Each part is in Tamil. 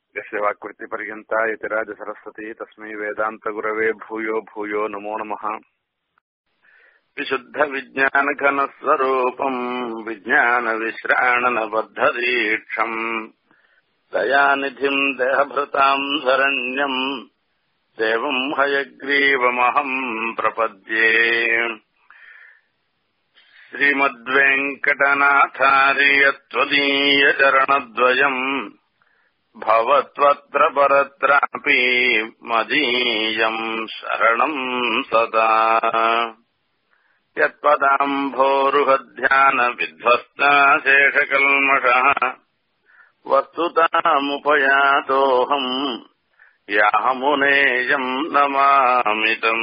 यस्य वाक्वृत्तिपर्यन्ता यतिराजसरस्वती तस्मै वेदान्तगुरवे भूयो भूयो नमो नमः विशुद्धविज्ञानघनस्वरूपम् विज्ञानविश्राणनबद्धदीक्षम् दयानिधिम् देहभृताम् शरण्यम् देवम् हयग्रीवमहम् प्रपद्ये श्रीमद्वेङ्कटनाथार्यत्वदीयचरणद्वयम् भवत्वत्र परत्रापि मदीयम् शरणम् सदा यत्पदाम्भोरुहध्यानविध्वस्ताशेषकल्मषः वस्तुतामुपयातोऽहम् यामुनेयम् नमामितम्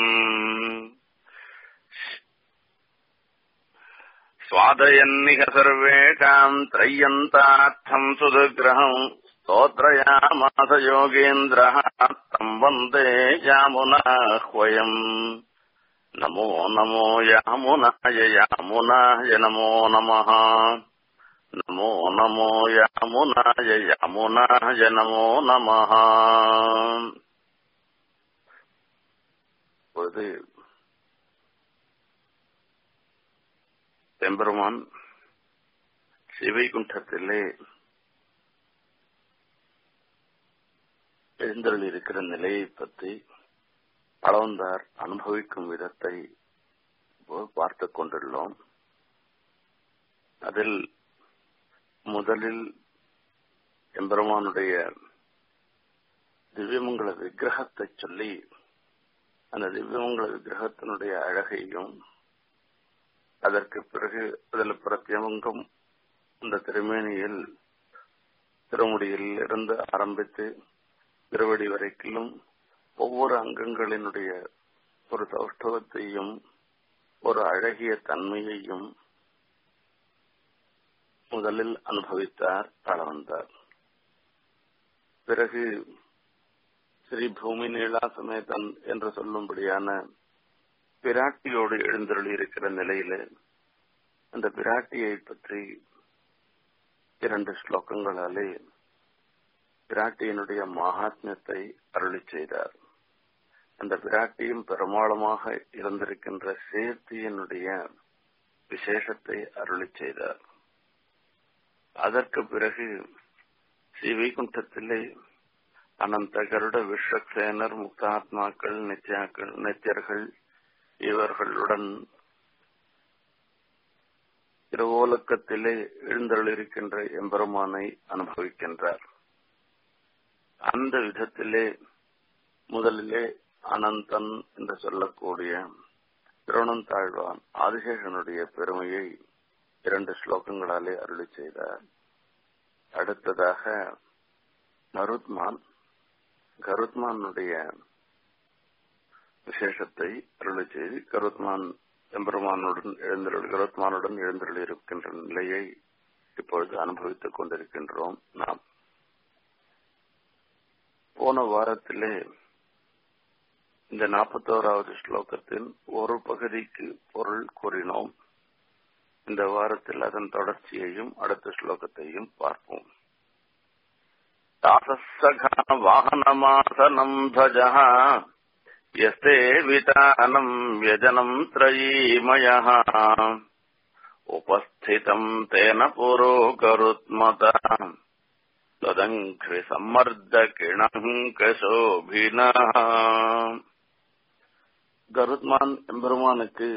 स्वादयन्निह सर्वेषाम् त्रय्यन्तार्थम् सुदुग्रहम् स्तोत्रयामास योगेन्द्रः तम् वन्दे यामुनाह्वयम् नमो नमो यामुनाय यामुनाय नमो नमः नमो नमो यामुनाय यामुनाय नमो नमः பொழுது பெம்பெருமான் சிவைகுண்டத்திலே எழுந்தருள் இருக்கிற நிலையை பற்றி பழவந்தார் அனுபவிக்கும் விதத்தை பார்த்து கொண்டுள்ளோம் அதில் முதலில் எம்பெருமானுடைய திவ்யமங்கல விக்கிரகத்தை சொல்லி அந்த திவ்யமங்கல விக்கிரகத்தினுடைய அழகையும் அதற்கு பிறகு அதில் பிரத்யமங்கம் அந்த திருமேனியில் திருமுடியில் இருந்து ஆரம்பித்து திருவடி வரைக்கிலும் ஒவ்வொரு அங்கங்களினுடைய ஒரு சௌஷ்டவத்தையும் ஒரு அழகிய தன்மையையும் முதலில் அனுபவித்தார் வந்தார் பிறகு ஸ்ரீ பூமி நீளா சமேதன் என்று சொல்லும்படியான பிராட்டியோடு எழுந்தருளி இருக்கிற நிலையில அந்த பிராட்டியை பற்றி இரண்டு ஸ்லோகங்களாலே பிராட்டியினுடைய மகாத்மியத்தை அருளி செய்தார் அந்த பிராட்டியும் பெரும்பாலுமாக இருந்திருக்கின்ற சேர்த்தியினுடைய விசேஷத்தை அருளி செய்தார் அதற்கு பிறகு ஸ்ரீ வைகுண்டத்திலே அனந்த கருட விஸ்வக்சேனர் முக்தாத்மாக்கள் நித்யாக்கள் நித்தியர்கள் இவர்களுடன் திருவோலக்கத்திலே எழுந்தருளிருக்கின்ற எம்பெருமானை அனுபவிக்கின்றார் அந்த விதத்திலே முதலிலே அனந்தன் என்று சொல்லக்கூடிய திருவனந்தாழ்வான் ஆதிசேஷனுடைய பெருமையை இரண்டு ஸ்லோகங்களாலே அருளி செய்தார் அடுத்ததாக கருத்மான் கருத்மானுடைய விசேஷத்தை அருளி செய்து கருத்மான் எம்பெருமானுடன் எழுந்தருள் கருத்மானுடன் எழுந்தருள் இருக்கின்ற நிலையை இப்பொழுது அனுபவித்துக் கொண்டிருக்கின்றோம் நாம் போன வாரத்திலே இந்த நாற்பத்தோராவது ஸ்லோகத்தின் ஒரு பகுதிக்கு பொருள் கூறினோம் இந்த வாரத்தில் அதன் தொடர்ச்சியையும் அடுத்த ஸ்லோகத்தையும் பார்ப்போம் தாசசகா வாகனமாசனம் தஜா यस्ते वितानम् व्यजनम् त्रयीमयः उपस्थितम् तेन पुरो करुत्मता ததங்கிருசம்மர்தகிணங்கசோபினா கருத்மான் எம்பெருமானுக்கு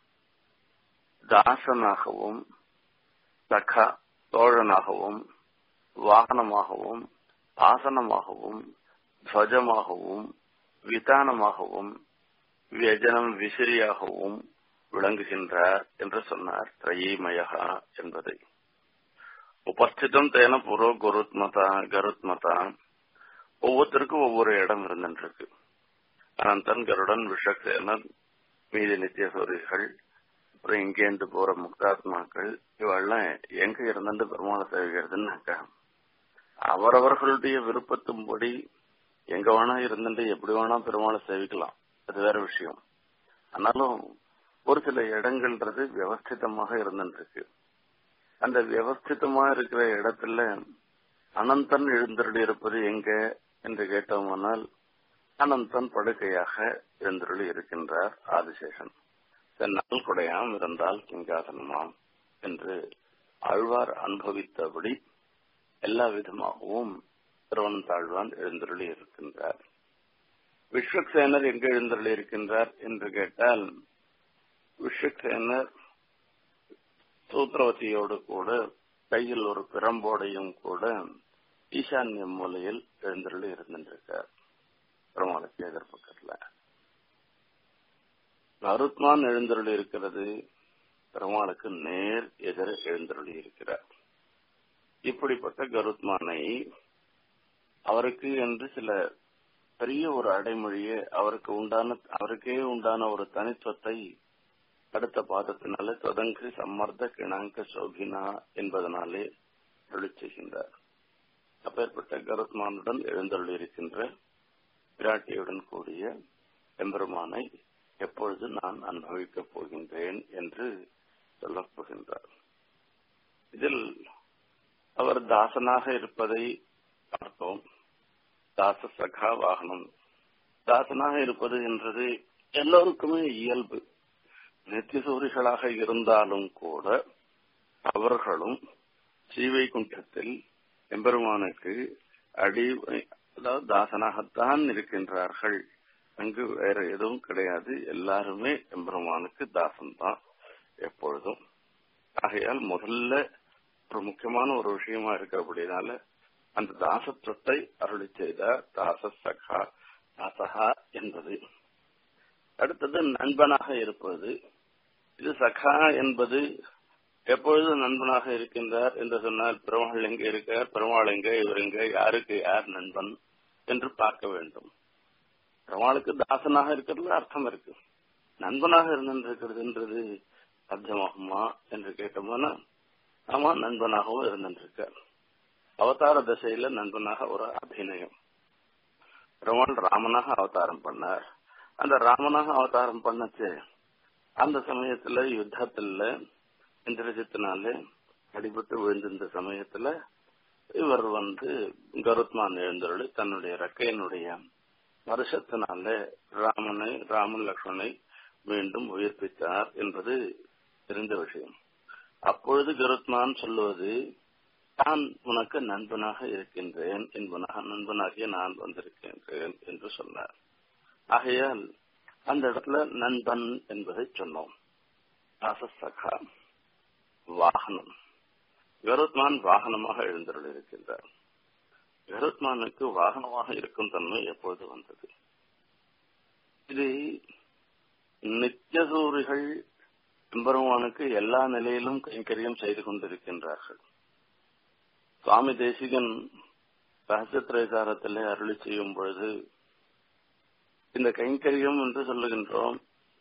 தாசனாகவும் சகா தோழனாகவும் வாகனமாகவும் ஆசனமாகவும் துவஜமாகவும் விதானமாகவும் வியஜனம் விசிறியாகவும் விளங்குகின்றார் என்று சொன்னார் திரயீமயகா என்பதை உபஸ்திதம் தேன புரோ குருத்மதா கருத்மதா ஒவ்வொருத்தருக்கும் ஒவ்வொரு இடம் இருந்துருக்கு அனந்தன் கருடன் விஷக்சேனன் மீதி நித்திய சூரிகள் அப்புறம் இங்கேந்து போற முக்தாத்மாக்கள் இவெல்லாம் எங்க இருந்துட்டு பெருமாளை சேவிக்கிறதுன்னாக்கா அவரவர்களுடைய விருப்பத்தின்படி எங்க வேணா இருந்துட்டு எப்படி வேணா பெருமாளை சேவிக்கலாம் அது வேற விஷயம் ஆனாலும் ஒரு சில இடங்கள்ன்றது வியவஸ்திதமாக இருந்துருக்கு அந்த வியவஸ்திதமா இருக்கிற இடத்துல அனந்தன் எழுந்தருளி இருப்பது எங்க என்று கேட்டோமானால் அனந்தன் படுக்கையாக எழுந்தருளி இருக்கின்றார் ஆதிசேஷன் சென்னால் குடையாம் இருந்தால் கிங்காசனமாம் என்று ஆழ்வார் அனுபவித்தபடி எல்லா விதமாகவும் திருவனந்தாழ்வான் எழுந்தருளி இருக்கின்றார் விஸ்வக்சேனர் எங்க எழுந்தருளி இருக்கின்றார் என்று கேட்டால் விஸ்வக்சேனர் சூத்திரவதியோடு கூட கையில் ஒரு பிரம்போடையும் கூட ஈசான்ய மூலையில் எழுந்தருளி இருந்திருக்கார் பெருமாளுக்கு எதிர்பக்கத்துல கருத்மான் எழுந்தருளி இருக்கிறது பெருமாளுக்கு நேர் எதிர எழுந்தருளி இருக்கிறார் இப்படிப்பட்ட கருத்மானை அவருக்கு என்று சில பெரிய ஒரு அடைமொழியே அவருக்கு உண்டான அவருக்கே உண்டான ஒரு தனித்துவத்தை அடுத்த பாதத்தினாலே தொடங்கி சம்மர்த்த கிணாங்க சோகினா என்பதனாலே அருளி செய்கின்றார் அப்பேற்பட்ட கருத்மானுடன் எழுந்தருள் இருக்கின்ற பிராட்டியுடன் கூடிய எம்பெருமானை எப்பொழுது நான் அனுபவிக்கப் போகின்றேன் என்று சொல்லப் போகின்றார் இதில் அவர் தாசனாக இருப்பதை பார்த்தோம் தாச சகா வாகனம் தாசனாக இருப்பது என்றது எல்லோருக்குமே இயல்பு நித்தியசூரிகளாக இருந்தாலும் கூட அவர்களும் ஸ்ரீவைகுண்டத்தில் எம்பெருமானுக்கு அடி அதாவது தாசனாகத்தான் இருக்கின்றார்கள் அங்கு வேற எதுவும் கிடையாது எல்லாருமே எம்பெருமானுக்கு தாசன்தான் எப்பொழுதும் ஆகையால் முதல்ல ஒரு முக்கியமான ஒரு விஷயமா இருக்கிறபடினால அந்த தாசத்துவத்தை அருளி செய்த தாச சகா தாசகா என்பது அடுத்தது நண்பனாக இருப்பது இது சகா என்பது எப்பொழுது நண்பனாக இருக்கின்றார் என்று சொன்னால் பெருமாள் எங்க இருக்கார் பெருமாள் எங்க இவர் எங்க யாருக்கு யார் நண்பன் என்று பார்க்க வேண்டும் பெருமாளுக்கு தாசனாக இருக்கிறதுல அர்த்தம் இருக்கு நண்பனாக இருந்திருக்கிறதுன்றது சாத்தியமாகுமா என்று கேட்டோம்னா ஆமா நண்பனாகவும் இருந்திருக்கார் அவதார தசையில நண்பனாக ஒரு அபிநயம் பெருமாள் ராமனாக அவதாரம் பண்ணார் அந்த ராமனாக அவதாரம் பண்ணச்சு அந்த சமயத்துல யுத்தத்துல இந்திரஜித்தினாலே அடிபட்டு விழுந்திருந்த சமயத்துல இவர் வந்து கருத்மான் எழுந்தருளி தன்னுடைய ரக்கையினுடைய வருஷத்தினால ராமனை ராமன் லக்ஷ்மணை மீண்டும் உயிர்ப்பித்தார் என்பது தெரிந்த விஷயம் அப்பொழுது கருத்மான் சொல்லுவது நான் உனக்கு நண்பனாக இருக்கின்றேன் என்பனாக நண்பனாகிய நான் வந்திருக்கின்றேன் என்று சொன்னார் ஆகையால் அந்த இடத்துல நண்பன் என்பதை சொன்னோம் ஆசசகா வாகனம் கருத்மான் வாகனமாக எழுந்தருள் இருக்கின்றார் கருத்மானுக்கு வாகனமாக இருக்கும் தன்மை எப்பொழுது வந்தது இது நித்தியசூரிகள் எம்பெருமானுக்கு எல்லா நிலையிலும் கைங்கரியம் செய்து கொண்டிருக்கின்றார்கள் சுவாமி தேசிகன் ரகசியத்திரைசாரத்திலே அருளி செய்யும் பொழுது இந்த கைங்கரியம் என்று சொல்லுகின்றோம்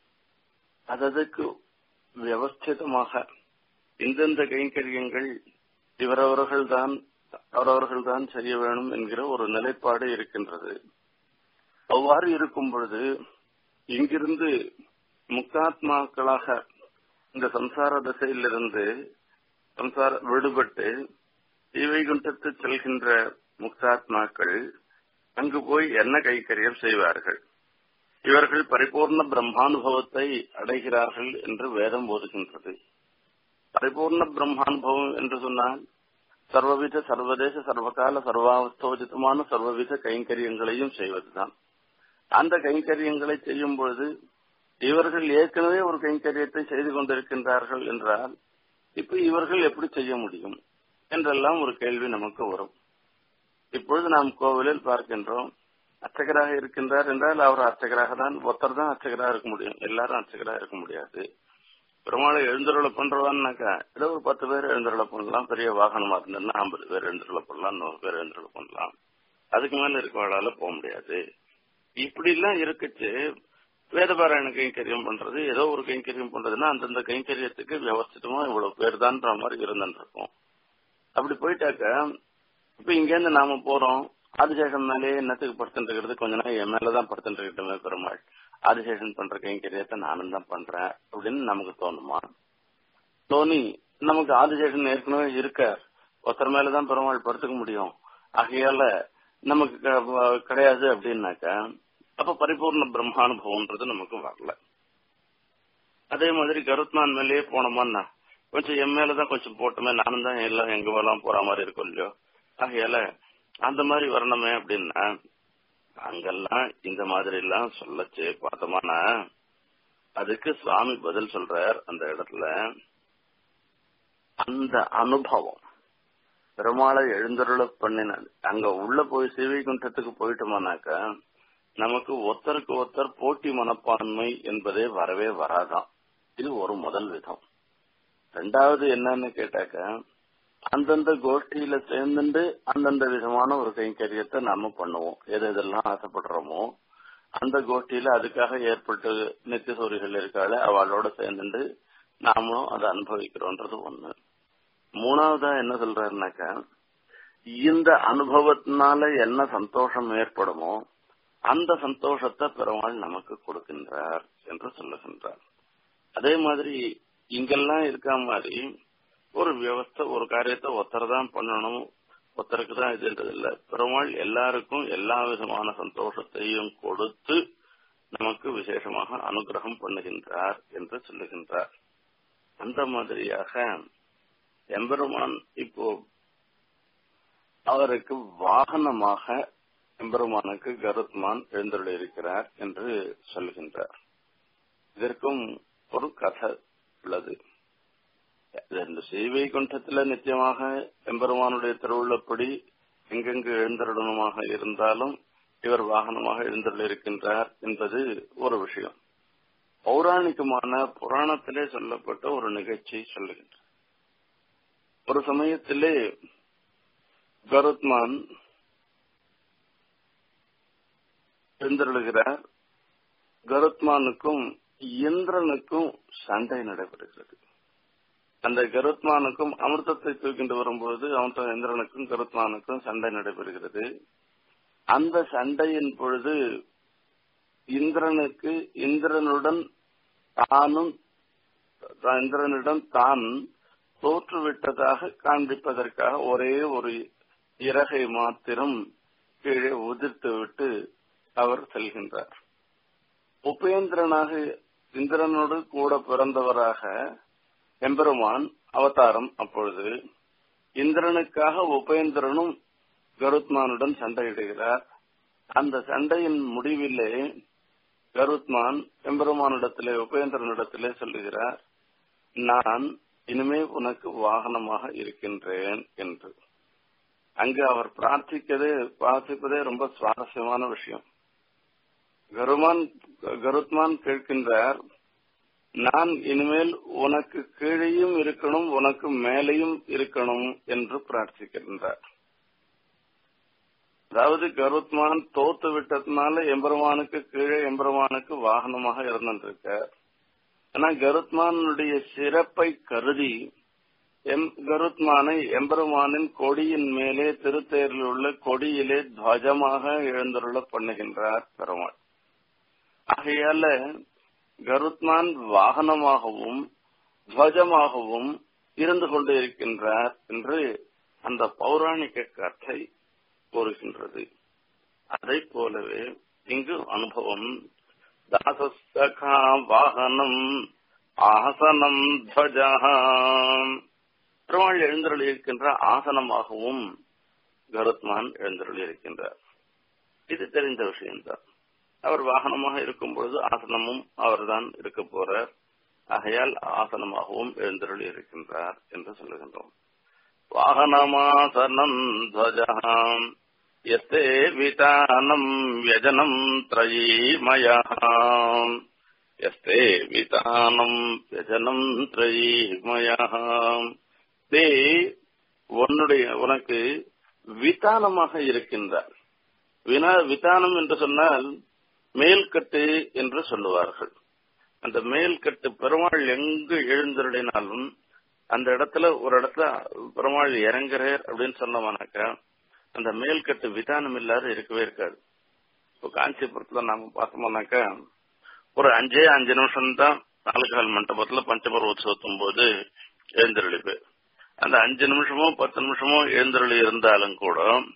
அதற்கு வியவஸ்திதமாக இந்தந்த கைங்கரியங்கள் இவரவர்கள் தான் அவரவர்கள் தான் செய்ய வேணும் என்கிற ஒரு நிலைப்பாடு இருக்கின்றது அவ்வாறு இருக்கும் பொழுது இங்கிருந்து முக்தாத்மாக்களாக இந்த சம்சார தசையிலிருந்து சம்சார விடுபட்டு ஸ்ரீவைகுண்டத்து செல்கின்ற முக்தாத்மாக்கள் அங்கு போய் என்ன கைக்கரியம் செய்வார்கள் இவர்கள் பரிபூர்ண பிரம்மானுபவத்தை அடைகிறார்கள் என்று வேதம் போதுகின்றது பரிபூர்ண பிரம்மானுபவம் என்று சொன்னால் சர்வவித சர்வதேச சர்வகால சர்வாவஸ்தோஜிதமான சர்வவித கைங்கரியங்களையும் செய்வதுதான் அந்த கைங்கரியங்களை செய்யும் பொழுது இவர்கள் ஏற்கனவே ஒரு கைங்கரியத்தை செய்து கொண்டிருக்கின்றார்கள் என்றால் இப்ப இவர்கள் எப்படி செய்ய முடியும் என்றெல்லாம் ஒரு கேள்வி நமக்கு வரும் இப்பொழுது நாம் கோவிலில் பார்க்கின்றோம் அர்ச்சகராக இருக்கின்றார் என்றால் அவர் அர்ச்சகராக தான் ஒருத்தர் தான் அர்ச்சகராக இருக்க முடியும் எல்லாரும் அர்ச்சகராக இருக்க முடியாது பெருமாளை எழுந்தருளை பண்றவான்னாக்கா ஏதோ ஒரு பத்து பேர் எழுந்தருளை பண்ணலாம் பெரிய வாகனமா இருந்ததுன்னா ஐம்பது பேர் எழுந்தருளை பண்ணலாம் நூறு பேர் எழுந்தருளை பண்ணலாம் அதுக்கு மேல இருக்கவாளால போக முடியாது இப்படி எல்லாம் இருக்குச்சு வேதபாராயண கைங்கரியம் பண்றது ஏதோ ஒரு கைங்கரியம் பண்றதுன்னா அந்தந்த கைங்கரியத்துக்கு வியவஸ்திதமா இவ்வளவு பேர் தான்ற மாதிரி இருந்துருக்கும் அப்படி போயிட்டாக்க இப்ப இங்க இருந்து நாம போறோம் ஆதிசேஷன் மேலே என்னத்துக்கு படுத்துட்டு இருக்கிறது கொஞ்ச நாள் என் மேலதான் படுத்துட்டு இருக்கட்டுமே பெருமாள் ஆதிசேஷன் பண்ற கைங்கரியத்தை நானும் தான் பண்றேன் அப்படின்னு நமக்கு தோணுமா தோணி நமக்கு ஆதிசேஷன் ஏற்கனவே இருக்க ஒருத்தர் மேலதான் பெருமாள் படுத்துக்க முடியும் ஆகையால நமக்கு க- கிடையாது அப்படின்னாக்கா அப்ப பரிபூர்ண பிரம்மானுபவம்ன்றது நமக்கு வரல அதே மாதிரி கருத்மான் மேலேயே போனோமான்னா கொஞ்சம் என் மேலதான் கொஞ்சம் போட்டுமே நானும் தான் எல்லாம் எங்க எல்லாம் போற மாதிரி இருக்கும் இல்லையோ ஆகையால அந்த மாதிரி வரணுமே அப்படின்னா அங்கெல்லாம் இந்த மாதிரி எல்லாம் சொல்லச்சு பார்த்தோமானா அதுக்கு சுவாமி பதில் சொல்றார் அந்த இடத்துல அந்த அனுபவம் பெருமாளை எழுந்தருள பண்ணினது அங்க உள்ள போய் சிவைகுண்டத்துக்கு போயிட்டோமானாக்கா நமக்கு ஒருத்தருக்கு ஒருத்தர் போட்டி மனப்பான்மை என்பதே வரவே வராதாம் இது ஒரு முதல் விதம் ரெண்டாவது என்னன்னு கேட்டாக்க அந்தந்த கோஷ்டியில சேர்ந்துட்டு அந்தந்த விதமான ஒரு கைங்கரியத்தை நாம பண்ணுவோம் எது எதெல்லாம் ஆசைப்படுறோமோ அந்த கோஷ்டியில அதுக்காக ஏற்பட்டு நித்திய சூரிகள் இருக்காள அவளோட சேர்ந்துட்டு நாமளும் அதை அனுபவிக்கிறோன்றது ஒண்ணு மூணாவதா என்ன சொல்றாருனாக்கா இந்த அனுபவத்தினால என்ன சந்தோஷம் ஏற்படுமோ அந்த சந்தோஷத்தை பெருமாள் நமக்கு கொடுக்கின்றார் என்று சொல்லுகின்றார் அதே மாதிரி இங்கெல்லாம் இருக்க மாதிரி ஒரு வியவஸ்தை ஒரு காரியத்தை ஒருத்தர் தான் பண்ணணும் ஒருத்தருக்கு தான் இதுன்றது இல்ல பெருமாள் எல்லாருக்கும் எல்லா விதமான சந்தோஷத்தையும் கொடுத்து நமக்கு விசேஷமாக அனுகிரகம் பண்ணுகின்றார் என்று சொல்லுகின்றார் அந்த மாதிரியாக எம்பெருமான் இப்போ அவருக்கு வாகனமாக எம்பெருமானுக்கு கருத்மான் எழுந்தருளியிருக்கிறார் என்று சொல்லுகின்றார் இதற்கும் ஒரு கதை உள்ளது இந்த சேவை குண்டத்துல நிச்சயமாக எம்பெருமானுடைய திருவுள்ளப்படி எங்கெங்கு எழுந்தருடனமாக இருந்தாலும் இவர் வாகனமாக எழுந்தருளிருக்கின்றார் என்பது ஒரு விஷயம் பௌராணிகமான புராணத்திலே சொல்லப்பட்ட ஒரு நிகழ்ச்சி சொல்லுகின்றார் ஒரு சமயத்திலே கருத்மான் எழுந்தருளுகிறார் கருத்மானுக்கும் இந்திரனுக்கும் சண்டை நடைபெறுகிறது அந்த கருத்மானுக்கும் அமிர்தத்தை தூக்கிட்டு வரும்பொழுது அவன் இந்திரனுக்கும் கருத்மானுக்கும் சண்டை நடைபெறுகிறது அந்த சண்டையின் பொழுது இந்திரனுக்கு இந்திரனுடன் தானும் இந்திரனிடம் தான் தோற்றுவிட்டதாக காண்பிப்பதற்காக ஒரே ஒரு இறகை மாத்திரம் கீழே உதிர்த்து விட்டு அவர் செல்கின்றார் உபேந்திரனாக இந்திரனோடு கூட பிறந்தவராக எம்பெருமான் அவதாரம் அப்பொழுது இந்திரனுக்காக உபேந்திரனும் கருத்மானுடன் சண்டையிடுகிறார் அந்த சண்டையின் முடிவிலே கருத்மான் எம்பெருமானிடத்திலே உபேந்திரனிடத்திலே சொல்லுகிறார் நான் இனிமே உனக்கு வாகனமாக இருக்கின்றேன் என்று அங்கு அவர் பிரார்த்திக்கதே பிரார்த்திப்பதே ரொம்ப சுவாரஸ்யமான விஷயம் கருமான் கருத்மான் கேட்கின்றார் நான் இனிமேல் உனக்கு கீழேயும் இருக்கணும் உனக்கு மேலேயும் இருக்கணும் என்று பிரார்த்திக்கின்றார் அதாவது கருத்மான் தோத்து விட்டதுனால எம்பெருமானுக்கு கீழே எம்பெருமானுக்கு வாகனமாக இருந்திருக்க ஆனா கருத்மானுடைய சிறப்பை கருதி எம் கருத்மானை எம்பெருமானின் கொடியின் மேலே திருத்தேரில் உள்ள கொடியிலே துவஜமாக எழுந்தருள பண்ணுகின்றார் பெருமாள் ஆகையால கருத்மான் வாகனமாகவும் துவஜமாகவும் இருந்து கொண்டு இருக்கின்றார் என்று அந்த பௌராணிக கதை கூறுகின்றது அதை போலவே இங்கு அனுபவம் தாசஸ்தகா வாகனம் ஆசனம் துவஜா பெருமாள் எழுந்தருளி இருக்கின்ற ஆசனமாகவும் கருத்மான் எழுந்தருளி இருக்கின்றார் இது தெரிந்த விஷயம்தான் அவர் வாகனமாக இருக்கும் பொழுது ஆசனமும் அவர்தான் இருக்க போறார் ஆகையால் ஆசனமாகவும் எழுந்தருளி இருக்கின்றார் என்று சொல்லுகின்றோம் வாகனமாசனம் துவஜாம் எத்தே விதானம் வியஜனம் திரயீமயாம் எஸ்தே விதானம் வியஜனம் திரயீமயாம் தே உன்னுடைய உனக்கு விதானமாக இருக்கின்றார் வினா விதானம் என்று சொன்னால் மேல்கட்டு என்று சொல்லுவார்கள் அந்த மேல்கட்டு பெருமாள் எங்கு எழுந்தருளினாலும் அந்த இடத்துல ஒரு இடத்துல பெருமாள் இறங்குறார் அப்படின்னு சொன்னோம்னாக்கா அந்த மேல்கட்டு விதானம் இல்லாத இருக்கவே இருக்காது இப்போ காஞ்சிபுரத்துல நாம பார்த்தோம்னாக்கா ஒரு அஞ்சே அஞ்சு நிமிஷம் தான் நாலுகால் மண்டபத்துல பஞ்சபர்வ உற்சவத்தும் போது எழுந்தருளிப்பு அந்த அஞ்சு நிமிஷமோ பத்து நிமிஷமோ எழுந்தருளி இருந்தாலும் கூட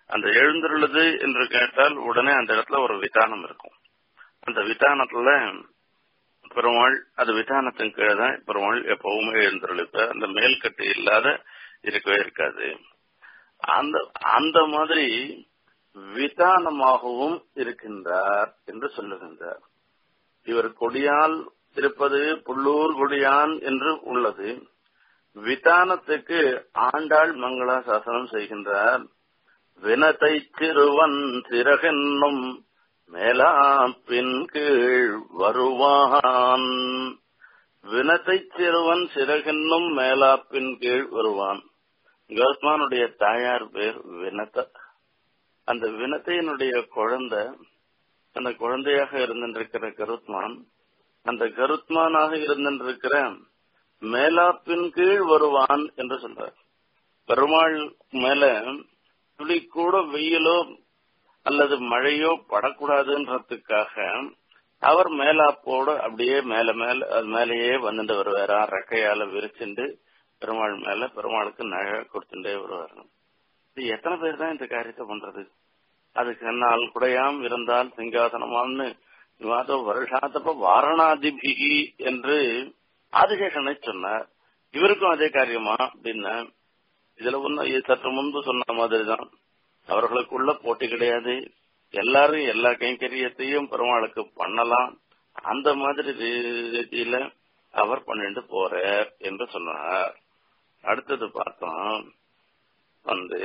அந்த எழுந்துள்ளது என்று கேட்டால் உடனே அந்த இடத்துல ஒரு விதானம் இருக்கும் அந்த விதானத்துல பெருமாள் அது விதானத்தின் கீழே தான் பெருமாள் எப்பவுமே எழுந்துருளிப்ப அந்த மேல்கட்டு இல்லாத இருக்கவே இருக்காது அந்த அந்த மாதிரி விதானமாகவும் இருக்கின்றார் என்று சொல்லுகின்றார் இவர் கொடியால் இருப்பது புள்ளூர் கொடியான் என்று உள்ளது விதானத்துக்கு ஆண்டாள் மங்களாசாசனம் செய்கின்றார் வினத்தை சிறுவன் சிறகென்னும் மேலாப்பின் கீழ் வருவான் வினத்தை சிறுவன் சிறகென்னும் மேலாப்பின் கீழ் வருவான் கௌஸ்மானுடைய தாயார் பேர் வினத அந்த வினத்தையினுடைய குழந்தை அந்த குழந்தையாக இருந்திருக்கிற கருத்மான் அந்த கருத்மானாக இருந்திருக்கிற மேலாப்பின் கீழ் வருவான் என்று சொல்றார் பெருமாள் மேல துளி கூட வெயிலோ அல்லது மழையோ படக்கூடாதுன்றதுக்காக அவர் மேலாப்போடு அப்படியே மேல மேல அது மேலேயே வந்துட்டு வருவாரா ரெக்கையால விரிச்சுண்டு பெருமாள் மேல பெருமாளுக்கு நழ கொடுத்துட்டே வருவாரு இது எத்தனை பேர் தான் இந்த காரியத்தை பண்றது அதுக்கு என்னால் குடையாம் இருந்தால் சிங்காசனமான்னு விவாதோ வருஷாத்தப்ப வாரணாதிபிகி என்று ஆதிசேஷனை சொன்னார் இவருக்கும் அதே காரியமா அப்படின்னு இதுல ஒண்ணு சற்று முன்பு சொன்ன மாதிரி தான் அவர்களுக்குள்ள போட்டி கிடையாது எல்லாரும் எல்லா கைங்கரியத்தையும் பெருமாளுக்கு பண்ணலாம் அந்த மாதிரி ரீதியில அவர் பண்ணிட்டு போறார் என்று சொன்னார் அடுத்தது பார்த்தோம் வந்து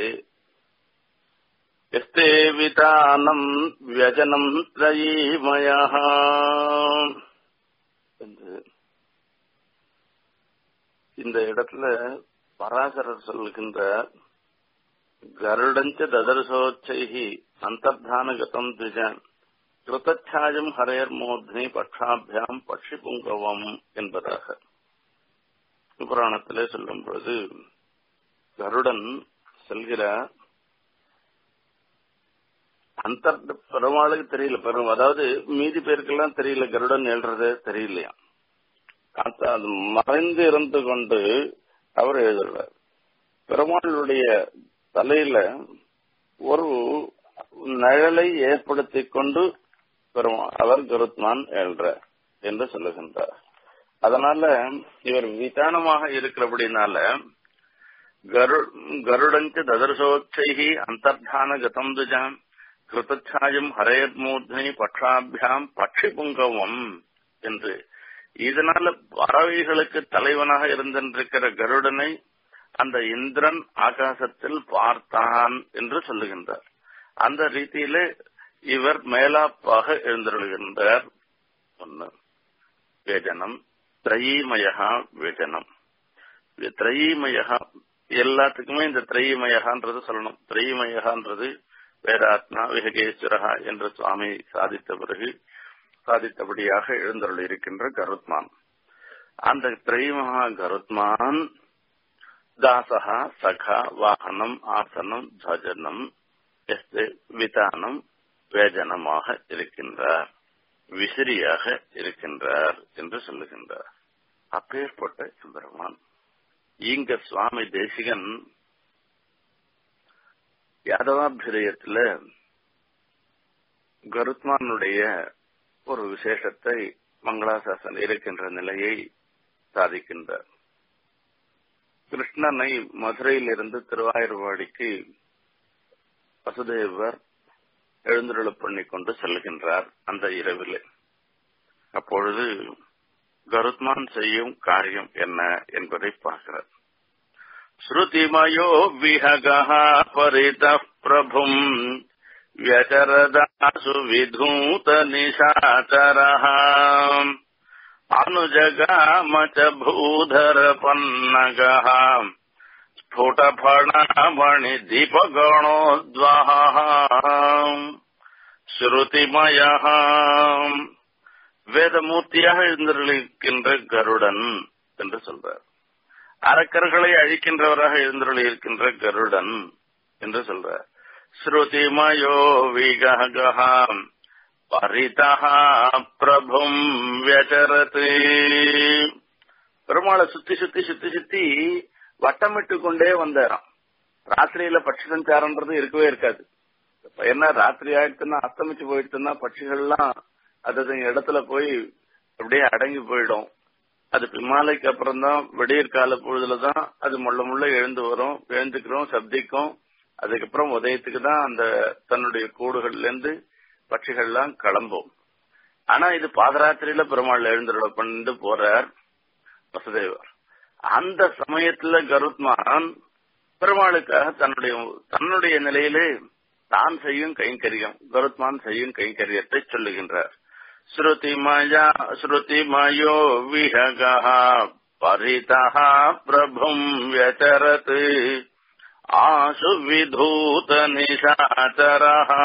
எஸ்தே விதானம் வியஜனம் திரயீமய இந்த இடத்துல பராசரர் சொல்லுகின்ற கருடஞ்ச ததர்சோச்சைஹி அந்தர்தானகதம் திஜன் கிருத்தச்சாயம் ஹரேர் மோத்னி பட்சாபியாம் பட்சி புங்கவம் என்பதாக புராணத்திலே சொல்லும் பொழுது கருடன் செல்கிறார் அந்த பெருமாளுக்கு தெரியல பெரும் அதாவது மீதி பேருக்கெல்லாம் தெரியல கருடன் எழுறது தெரியலையா அது மறைந்து இருந்து கொண்டு அவர் எழுதுறார் பெருமாளுடைய தலையில ஒரு நிழலை ஏற்படுத்தி கொண்டு பெருமா அவர் கருத்மான் எழுறார் என்று சொல்லுகின்றார் அதனால இவர் விதானமாக இருக்கிறபடினால கருடஞ்ச ததர்சோச்சைகி அந்தர்தான கதம் துஜாம் கிருத்தச்சாயம் ஹரேர்மூர்தனி பட்சாபியாம் பட்சி புங்கவம் என்று இதனால பறவைகளுக்கு தலைவனாக இருந்திருக்கிற கருடனை அந்த இந்திரன் ஆகாசத்தில் பார்த்தான் என்று சொல்லுகின்றார் அந்த ரீதியில இவர் மேலாப்பாக எழுந்தருளுகின்றார் ஒன்னு வேஜனம் திரையீமயா வேஜனம் திரையீமயா எல்லாத்துக்குமே இந்த திரையீமயகான்றது சொல்லணும் திரையீமயகான்றது வேதாத்மா விஹகேஸ்வரகா என்று சுவாமி சாதித்த பிறகு சாதித்தபடியாக எழுந்தருள் இருக்கின்ற கருத்மான் அந்த திரைமகா கருத்மான் தாசகா சகா வாகனம் ஆசனம் ஜஜனம் விதானம் வேஜனமாக இருக்கின்றார் விசிறியாக இருக்கின்றார் என்று சொல்லுகின்றார் அப்பேற்பட்ட சுந்தரமான் இங்க சுவாமி தேசிகன் யாதவாபிரயத்துல கருத்மானுடைய ஒரு விசேஷத்தை மங்களாசாசன் இருக்கின்ற நிலையை சாதிக்கின்றார் கிருஷ்ணனை மதுரையிலிருந்து திருவாயூர்வாடிக்கு வசுதேவர் எழுந்துருள பண்ணி கொண்டு செல்கின்றார் அந்த இரவில் அப்பொழுது கருத்மான் செய்யும் காரியம் என்ன என்பதை பார்க்கிறார் ஸ்ருதிமயோ விஹகா பரித பிரபும் व्यचरदासु विधूतनिशाचरः अनुजगाम च भूधरपन्नगः स्फुटफणामणिदीपगणोद्वहः ஸ்ருதிமயः வேதமூர்த்தியாக இருந்திருக்கின்ற கருடன் என்று சொல்றார் அரக்கர்களை அழிக்கின்றவராக எழுந்தருளி இருக்கின்ற கருடன் என்று சொல்றார் ஸ்ருதிமயோ விககः பரிதः பிரபும் வியச்சரத்து பெருமாளை சுத்தி சுத்தி சுத்தி சுத்தி வட்டமிட்டு கொண்டே வந்தாராம் ராத்திரியில பட்சி சஞ்சாரம்ன்றது இருக்கவே இருக்காது ஏன்னா ராத்திரி ஆயிடுச்சுன்னா அஸ்தமிச்சு போயிடுச்சுன்னா பட்சிகள்லாம் அது இடத்துல போய் அப்படியே அடங்கி போயிடும் அது பிமாலைக்கு அப்புறம் தான் விடியற் கால பொழுதுலதான் அது முள்ள முள்ள எழுந்து வரும் எழுந்துக்கிறோம் சப்திக்கும் அதுக்கப்புறம் உதயத்துக்கு தான் அந்த தன்னுடைய கூடுகள்ல இருந்து பட்சிகள்லாம் கிளம்பும் ஆனா இது பாதராத்திரியில பெருமாள் எழுந்துருட பண்ணிட்டு போறார் வசுதேவர் அந்த சமயத்துல கருத்மான் பெருமாளுக்காக தன்னுடைய தன்னுடைய நிலையிலே தான் செய்யும் கைங்கரியம் கருத்மான் செய்யும் கைங்கரியத்தை சொல்லுகின்றார் ஸ்ருதிமயா ஸ்ருதிமயோ விஹகா பரிதா பிரபும் व्यचरत् ஆசு விதூத நிஷாச்சரஹா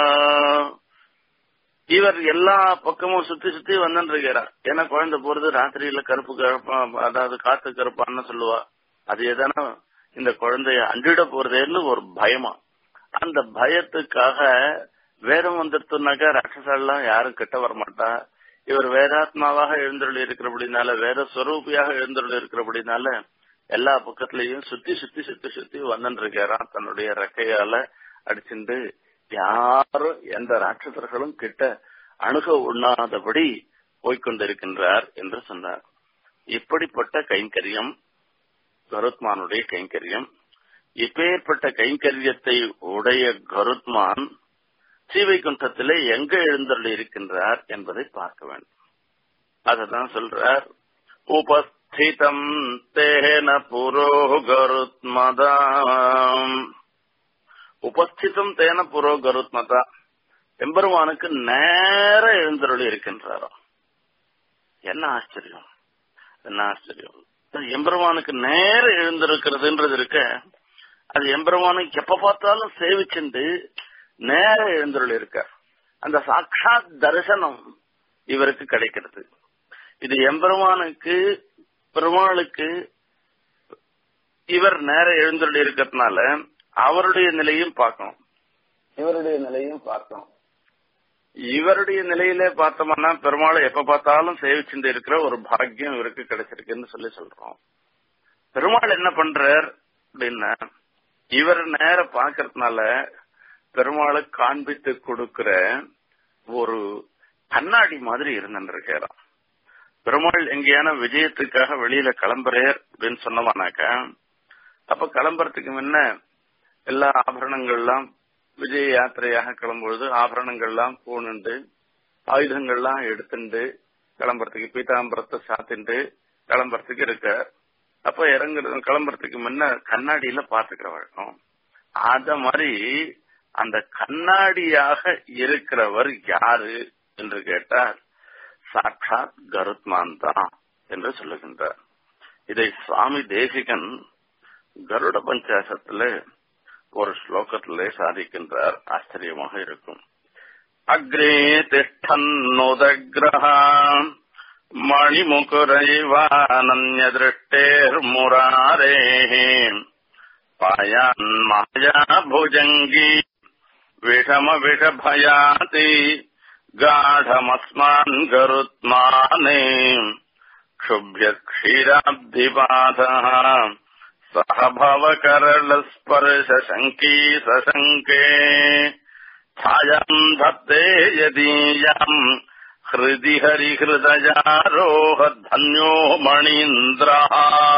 இவர் எல்லா பக்கமும் சுத்தி சுத்தி வந்துருக்கிறார் ஏன்னா குழந்தை போறது ராத்திரியில கருப்பு கருப்பா அதாவது காத்து கருப்பான்னு சொல்லுவா அது எதனா இந்த குழந்தைய அண்டிட போறதேன்னு ஒரு பயமா அந்த பயத்துக்காக வேதம் வந்துருத்துனாக்கா ராட்சசாலாம் யாரும் கிட்ட வரமாட்டா இவர் வேதாத்மாவாக எழுந்தருள் இருக்கிறபடினால வேத ஸ்வரூபியாக எழுந்தருள் இருக்கிறபடினால எல்லா பக்கத்துலயும் சுத்தி சுத்தி சுத்தி சுத்தி வந்துட்டு இருக்காராம் தன்னுடைய ரெக்கையால அடிச்சுண்டு யாரும் எந்த ராட்சசர்களும் கிட்ட அணுக உண்ணாதபடி போய்கொண்டிருக்கின்றார் என்று சொன்னார் இப்படிப்பட்ட கைங்கரியம் கருத்மானுடைய கைங்கரியம் இப்பேற்பட்ட கைங்கரியத்தை உடைய கருத்மான் ஸ்ரீவைகுண்டத்திலே எங்க எழுந்தருள் இருக்கின்றார் என்பதை பார்க்க வேண்டும் அததான் சொல்றார் உபஸ்திதம் தேன புரோகருத்மதாம் உபஸ்திதம் தேன புரோகருத்மதா எம்பெருமானுக்கு நேர எழுந்தருளி இருக்கின்றாராம் என்ன ஆச்சரியம் என்ன ஆச்சரியம் எம்பெருமானுக்கு நேர எழுந்திருக்கிறதுன்றது இருக்க அது எம்பெருமானுக்கு எப்ப பார்த்தாலும் சேவிச்சுண்டு நேர எழுந்தருள் இருக்கார் அந்த சாட்சாத் தரிசனம் இவருக்கு கிடைக்கிறது இது எம்பெருமானுக்கு பெருமாளுக்கு இவர் நேர எழுந்தருள் இருக்கிறதுனால அவருடைய நிலையும் பார்க்கணும் இவருடைய நிலையும் பார்க்கணும் இவருடைய நிலையிலே பார்த்தோம்னா பெருமாளை எப்ப பார்த்தாலும் சேவிச்சுட்டு இருக்கிற ஒரு பாக்கியம் இவருக்கு கிடைச்சிருக்குன்னு சொல்லி சொல்றோம் பெருமாள் என்ன பண்றார் அப்படின்னா இவர் நேர பாக்குறதுனால பெருமாளை காண்பித்து கொடுக்கிற ஒரு கண்ணாடி மாதிரி இருந்துருக்கிறான் பெருமாள் எங்கேயான விஜயத்துக்காக வெளியில கிளம்புறார் அப்படின்னு சொன்னோம்னாக்கா அப்ப கிளம்புறதுக்கு முன்ன எல்லா ஆபரணங்கள்லாம் விஜய யாத்திரையாக கிளம்பும்பொழுது ஆபரணங்கள்லாம் பூணுண்டு ஆயுதங்கள்லாம் எடுத்துண்டு கிளம்புறதுக்கு பீதாம்பரத்தை சாத்திண்டு கிளம்புறதுக்கு இருக்க அப்ப இறங்குறது கிளம்புறதுக்கு முன்ன கண்ணாடியில பாத்துக்கிற வழக்கம் அத மாதிரி அந்த கண்ணாடியாக இருக்கிறவர் யாரு என்று கேட்டால் சாட்சாத் கருத்மான் தான் என்று சொல்லுகின்றார் இதை சுவாமி தேசிகன் கருட பஞ்சாசத்துல ஒரு ஸ்லோகத்திலே சாதிக்கின்றார் ஆச்சரியமாக இருக்கும் அக்ரே திஷ்டன்னுதகிரஹ மணிமுகுரைவானன்ய திருஷ்டேர்முராரே பாயான் மாயா புஜங்கி விஷம விஷபயாதி गाढमस्मान् गरुत्माने क्षुभ्य क्षीराब्धिपातः सह भवकरलस्पर्शशङ्की सशङ्के छायाम् धत्ते यदीयाम् हृदि हरिहृदयारोह धन्यो मणीन्द्रः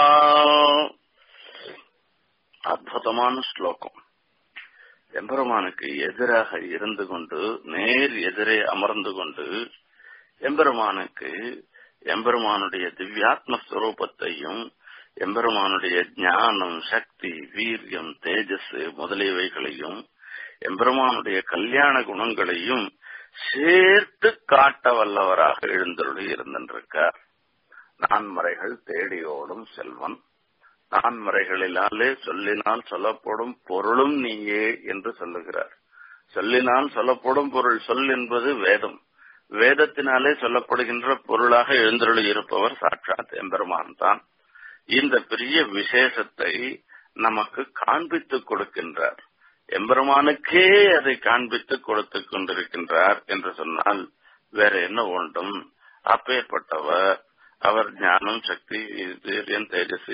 அற்புதமான ஸ்லோகம் எம்பெருமானுக்கு எதிராக இருந்து கொண்டு நேர் எதிரே அமர்ந்து கொண்டு எம்பெருமானுக்கு எம்பெருமானுடைய திவ்யாத்ம ஸ்வரூபத்தையும் எம்பெருமானுடைய ஞானம் சக்தி வீரியம் தேஜஸ் முதலியவைகளையும் எம்பெருமானுடைய கல்யாண குணங்களையும் சேர்த்து காட்ட வல்லவராக எழுந்தருளி இருந்திருக்கார் நான்மறைகள் தேடியோடும் செல்வன் நான்மறைகளினாலே சொல்லினால் சொல்லப்படும் பொருளும் நீயே என்று சொல்லுகிறார் சொல்லினால் சொல்லப்படும் பொருள் சொல் என்பது வேதம் வேதத்தினாலே சொல்லப்படுகின்ற பொருளாக எழுந்தருளி இருப்பவர் சாட்சாத் எம்பெருமான் தான் இந்த பெரிய விசேஷத்தை நமக்கு காண்பித்துக் கொடுக்கின்றார் எம்பெருமானுக்கே அதை காண்பித்து கொடுத்துக் கொண்டிருக்கின்றார் என்று சொன்னால் வேற என்ன வேண்டும் அப்பேற்பட்டவர் அவர் ஞானம் சக்தி வீரியம் தேஜஸ்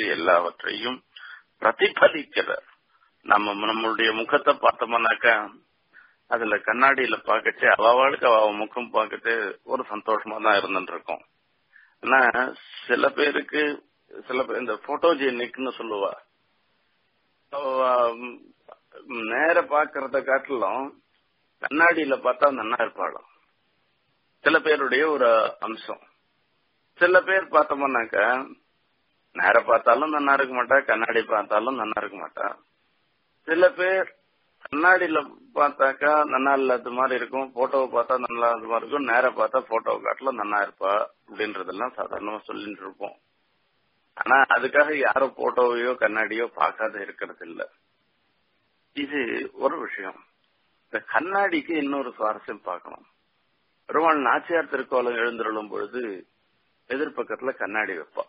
எல்லாவற்றையும் பிரதிபலிக்கிறார் நம்ம நம்மளுடைய முகத்தை பார்த்தோம்னாக்கா அதுல கண்ணாடியில பாக்கச்சு அவளுக்கு அவ முகம் பார்க்கச்சு ஒரு சந்தோஷமா தான் இருந்துட்டு இருக்கும் ஆனா சில பேருக்கு சில பேர் இந்த போட்டோஜெனிக்னு சொல்லுவா நேர பாக்குறத காட்டிலும் கண்ணாடியில பார்த்தா நன்னா இருப்பாளாம் சில பேருடைய ஒரு அம்சம் சில பேர் பார்த்தோம்னாக்க நேர பார்த்தாலும் நன்னா இருக்க மாட்டா கண்ணாடி பார்த்தாலும் நன்னா இருக்க மாட்டா சில பேர் கண்ணாடியில பார்த்தாக்கா நன்னா இல்லாத மாதிரி இருக்கும் போட்டோவை பார்த்தா நல்லா இல்லாத மாதிரி இருக்கும் நேர பார்த்தா போட்டோவை காட்டல நன்னா இருப்பா அப்படின்றதெல்லாம் சாதாரணமா சொல்லிட்டு இருப்போம் ஆனா அதுக்காக யாரும் போட்டோவையோ கண்ணாடியோ பார்க்காத இருக்கிறது இல்ல இது ஒரு விஷயம் இந்த கண்ணாடிக்கு இன்னொரு சுவாரஸ்யம் பார்க்கணும் பெருமாள் நாச்சியார் திருக்கோலம் எழுந்துள்ளும் பொழுது எதிர்பக்கத்துல கண்ணாடி வைப்பா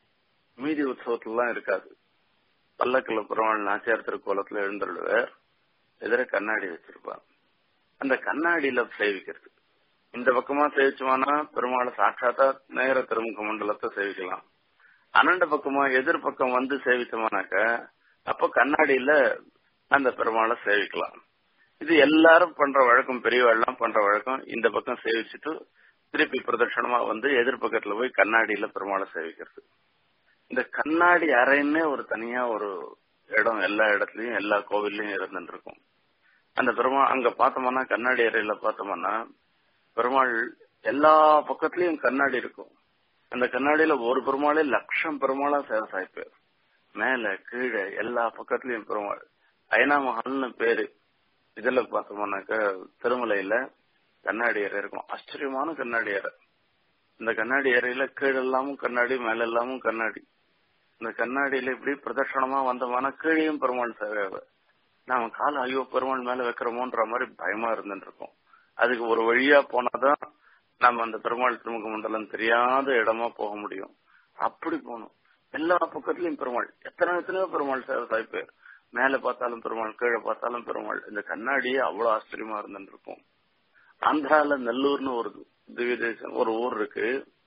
மீதி உற்சவத்துலாம் இருக்காது பல்லக்கில் பெருமாள் நாச்சியார் திருக்கோலத்துல எழுந்துள்ளுவர் எதிர கண்ணாடி வச்சிருப்பா அந்த கண்ணாடியில சேவிக்கிறது இந்த பக்கமா சேவிச்சோம்னா பெருமாளை சாட்சாத்தா நேர திருமுக மண்டலத்தை சேவிக்கலாம் அனண்ட பக்கமா எதிர் பக்கம் வந்து சேவிச்சோம்னாக்க அப்போ கண்ணாடியில அந்த பெருமாளை சேவிக்கலாம் இது எல்லாரும் பண்ற வழக்கம் பெரியவாள்லாம் பண்ற வழக்கம் இந்த பக்கம் சேவிச்சுட்டு திருப்பி பிரதட்சணமா வந்து எதிர்பக்கத்துல போய் கண்ணாடியில பெருமாளை சேவிக்கிறது இந்த கண்ணாடி அறைன்னே ஒரு தனியா ஒரு இடம் எல்லா இடத்துலயும் எல்லா கோவில்லையும் இருந்துட்டு இருக்கும் அந்த பெருமாள் அங்க பார்த்தோம்னா கண்ணாடி அறையில பார்த்தோம்னா பெருமாள் எல்லா பக்கத்துலயும் கண்ணாடி இருக்கும் அந்த கண்ணாடியில ஒரு பெருமாளே லட்சம் பெருமாளா சேவை சாய்ப்பார் மேல கீழே எல்லா பக்கத்துலயும் பெருமாள் ஐநா மகால்னு பேரு இதுல பார்த்தோம்னாக்க திருமலையில கண்ணாடி அறை இருக்கும் ஆச்சரியமான கண்ணாடி அறை இந்த கண்ணாடி அறையில கீழெல்லாமும் கண்ணாடி மேல எல்லாமும் கண்ணாடி இந்த கண்ணாடியில இப்படி பிரதர்ஷனமா வந்தோம்னா கீழேயும் பெருமாள் சேவை நாம கால ஐயோ பெருமாள் மேல வைக்கிறோமோன்ற மாதிரி பயமா இருந்துட்டு இருக்கோம் அதுக்கு ஒரு வழியா போனாதான் நம்ம அந்த பெருமாள் திருமுக மண்டலம் தெரியாத இடமா போக முடியும் அப்படி போகணும் எல்லா பக்கத்துலயும் பெருமாள் எத்தனை எத்தனையோ பெருமாள் சேவை சாய்ப்பேர் மேல பார்த்தாலும் பெருமாள் கீழே பார்த்தாலும் பெருமாள் இந்த கண்ணாடியே அவ்வளவு ஆச்சரியமா இருந்துட்டு இருக்கும் ஆந்திரால நெல்லூர்னு ஒரு திவ்ய தேசம் ஒரு ஊர் இருக்கு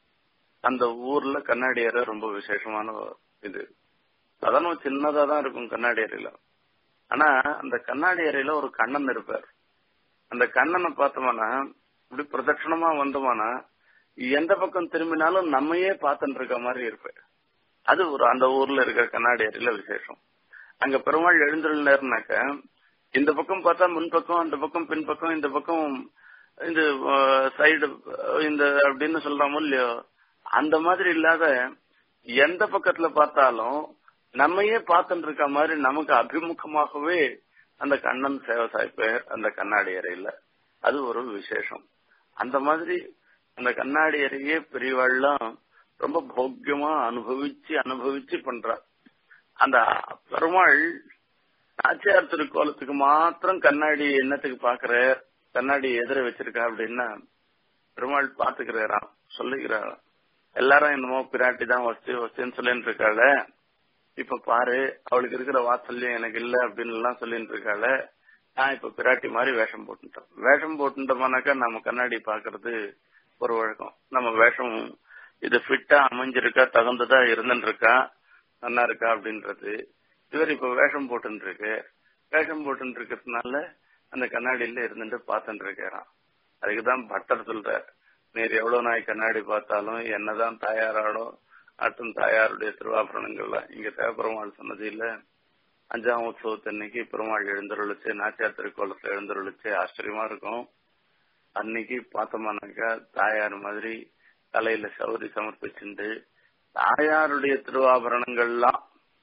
அந்த ஊர்ல கண்ணாடி அறை ரொம்ப விசேஷமான இது சாதாரண சின்னதா தான் இருக்கும் கண்ணாடி அறையில ஆனா அந்த கண்ணாடி அறையில ஒரு கண்ணன் இருப்பார் அந்த கண்ணனை பார்த்தோம்னா இப்படி பிரதட்சணமா வந்தோம்னா எந்த பக்கம் திரும்பினாலும் நம்மையே பார்த்துட்டு இருக்க மாதிரி இருப்பார் அது ஒரு அந்த ஊர்ல இருக்கிற கண்ணாடி அறையில விசேஷம் அங்க பெருமாள் எழுந்துள்ளாருனாக்க இந்த பக்கம் பார்த்தா முன்பக்கம் அந்த பக்கம் பின்பக்கம் இந்த பக்கம் இந்த சைடு இந்த அப்படின்னு சொல்றாமோ இல்லையோ அந்த மாதிரி இல்லாத எந்த பக்கத்துல பார்த்தாலும் நம்மையே பார்த்துட்டு இருக்க மாதிரி நமக்கு அபிமுகமாகவே அந்த கண்ணன் சேவை சாய்ப்பேர் அந்த கண்ணாடி அறையில அது ஒரு விசேஷம் அந்த மாதிரி அந்த கண்ணாடி அறையே பெரியவாள்லாம் ரொம்ப போக்கியமா அனுபவிச்சு அனுபவிச்சு பண்றா அந்த பெருமாள் நாச்சியார் திருக்கோலத்துக்கு மாத்திரம் கண்ணாடி என்னத்துக்கு பாக்குற கண்ணாடி எதிர வச்சிருக்கா அப்படின்னா பெருமாள் பாத்துக்கிறாராம் சொல்லுகிறாராம் எல்லாரும் என்னமோ பிராட்டி தான் வச்சு வச்சுன்னு சொல்லிட்டு இருக்காள இப்ப பாரு அவளுக்கு இருக்கிற வாத்சல்யம் எனக்கு இல்ல அப்படின்னு எல்லாம் சொல்லிட்டு இருக்காள நான் இப்ப பிராட்டி மாதிரி வேஷம் போட்டுட்டோம் வேஷம் போட்டுட்டோம்னாக்கா நம்ம கண்ணாடி பாக்குறது ஒரு வழக்கம் நம்ம வேஷம் இது ஃபிட்டா அமைஞ்சிருக்கா தகுந்ததா இருந்துட்டு இருக்கா நல்லா இருக்கா அப்படின்றது இவர் இப்ப வேஷம் போட்டுன்னு இருக்கு வேஷம் போட்டுன்னு இருக்கிறதுனால அந்த கண்ணாடியில இருந்துட்டு பார்த்துட்டு இருக்கிறான் அதுக்குதான் பட்டர் சொல்ற நீர் எவ்வளவு நாய் கண்ணாடி பார்த்தாலும் என்னதான் தாயாராடோ அட்டும் தாயாருடைய திருவாபரணங்கள்ல இங்க தேவபெருமாள் சன்னதியில அஞ்சாம் உற்சவத்தன்னைக்கு பெருமாள் எழுந்தருளிச்சு நாச்சியார் திருக்கோலத்துல எழுந்தருளிச்சு ஆச்சரியமா இருக்கும் அன்னைக்கு பார்த்தோம்னாக்கா தாயார் மாதிரி தலையில சௌரி சமர்ப்பிச்சுண்டு தாயாருடைய திருவாபரணங்கள்லாம்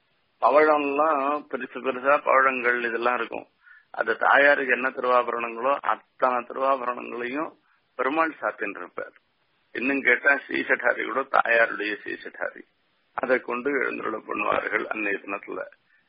பவழம்லாம் பெருசு பெருசா பவழங்கள் இதெல்லாம் இருக்கும் அது தாயாருக்கு என்ன திருவாபரணங்களோ அத்தனை திருவாபரணங்களையும் பெருமாள் சாத்தின்னு இருப்பார் இன்னும் கேட்டா ஸ்ரீசட்டாரி கூட தாயாருடைய ஸ்ரீசட்டாரி அதை கொண்டு எழுந்துள்ள பண்ணுவார்கள் அன்னைய தினத்துல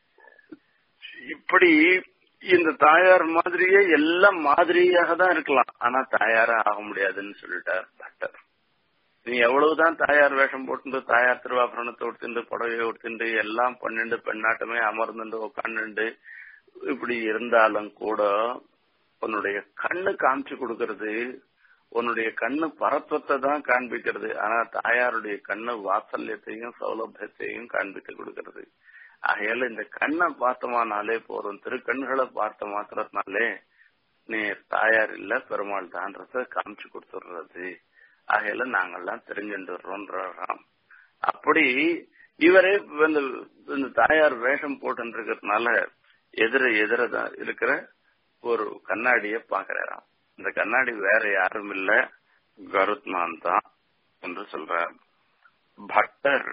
இப்படி இந்த தாயார் மாதிரியே எல்லாம் மாதிரியாக தான் இருக்கலாம் ஆனா தாயாரா ஆக முடியாதுன்னு சொல்லிட்டார் டாக்டர் நீ எவ்வளவுதான் தாயார் வேஷம் போட்டு தாயார் திருவாபரணத்தை உடுத்துண்டு புடவையை உடுத்துண்டு எல்லாம் பண்ணிண்டு பெண்ணாட்டமே அமர்ந்துண்டு உட்காந்துண்டு இப்படி இருந்தாலும் கூட உன்னுடைய கண்ணு காமிச்சு கொடுக்கறது உன்னுடைய கண்ணு பரத்வத்தை தான் காண்பிக்கிறது ஆனா தாயாருடைய கண்ணு வாத்சல்யத்தையும் சௌலபியத்தையும் காண்பித்து கொடுக்கறது ஆகையால இந்த கண்ணை பார்த்தோமானாலே போதும் திருக்கண்களை பார்த்த மாத்திரத்தினாலே நீ தாயார் இல்ல பெருமாள் தான்றத காமிச்சு கொடுத்துடுறது ஆகையில நாங்கெல்லாம் தெரிஞ்சுட்டுறோம் அப்படி இவரே இந்த இந்த தாயார் வேஷம் போட்டு இருக்கிறதுனால எதிர எதிர இருக்கிற ஒரு கண்ணாடிய பாக்குறாராம் இந்த கண்ணாடி வேற யாரும் இல்ல கருத்மான் தான் என்று சொல்றார் பட்டர்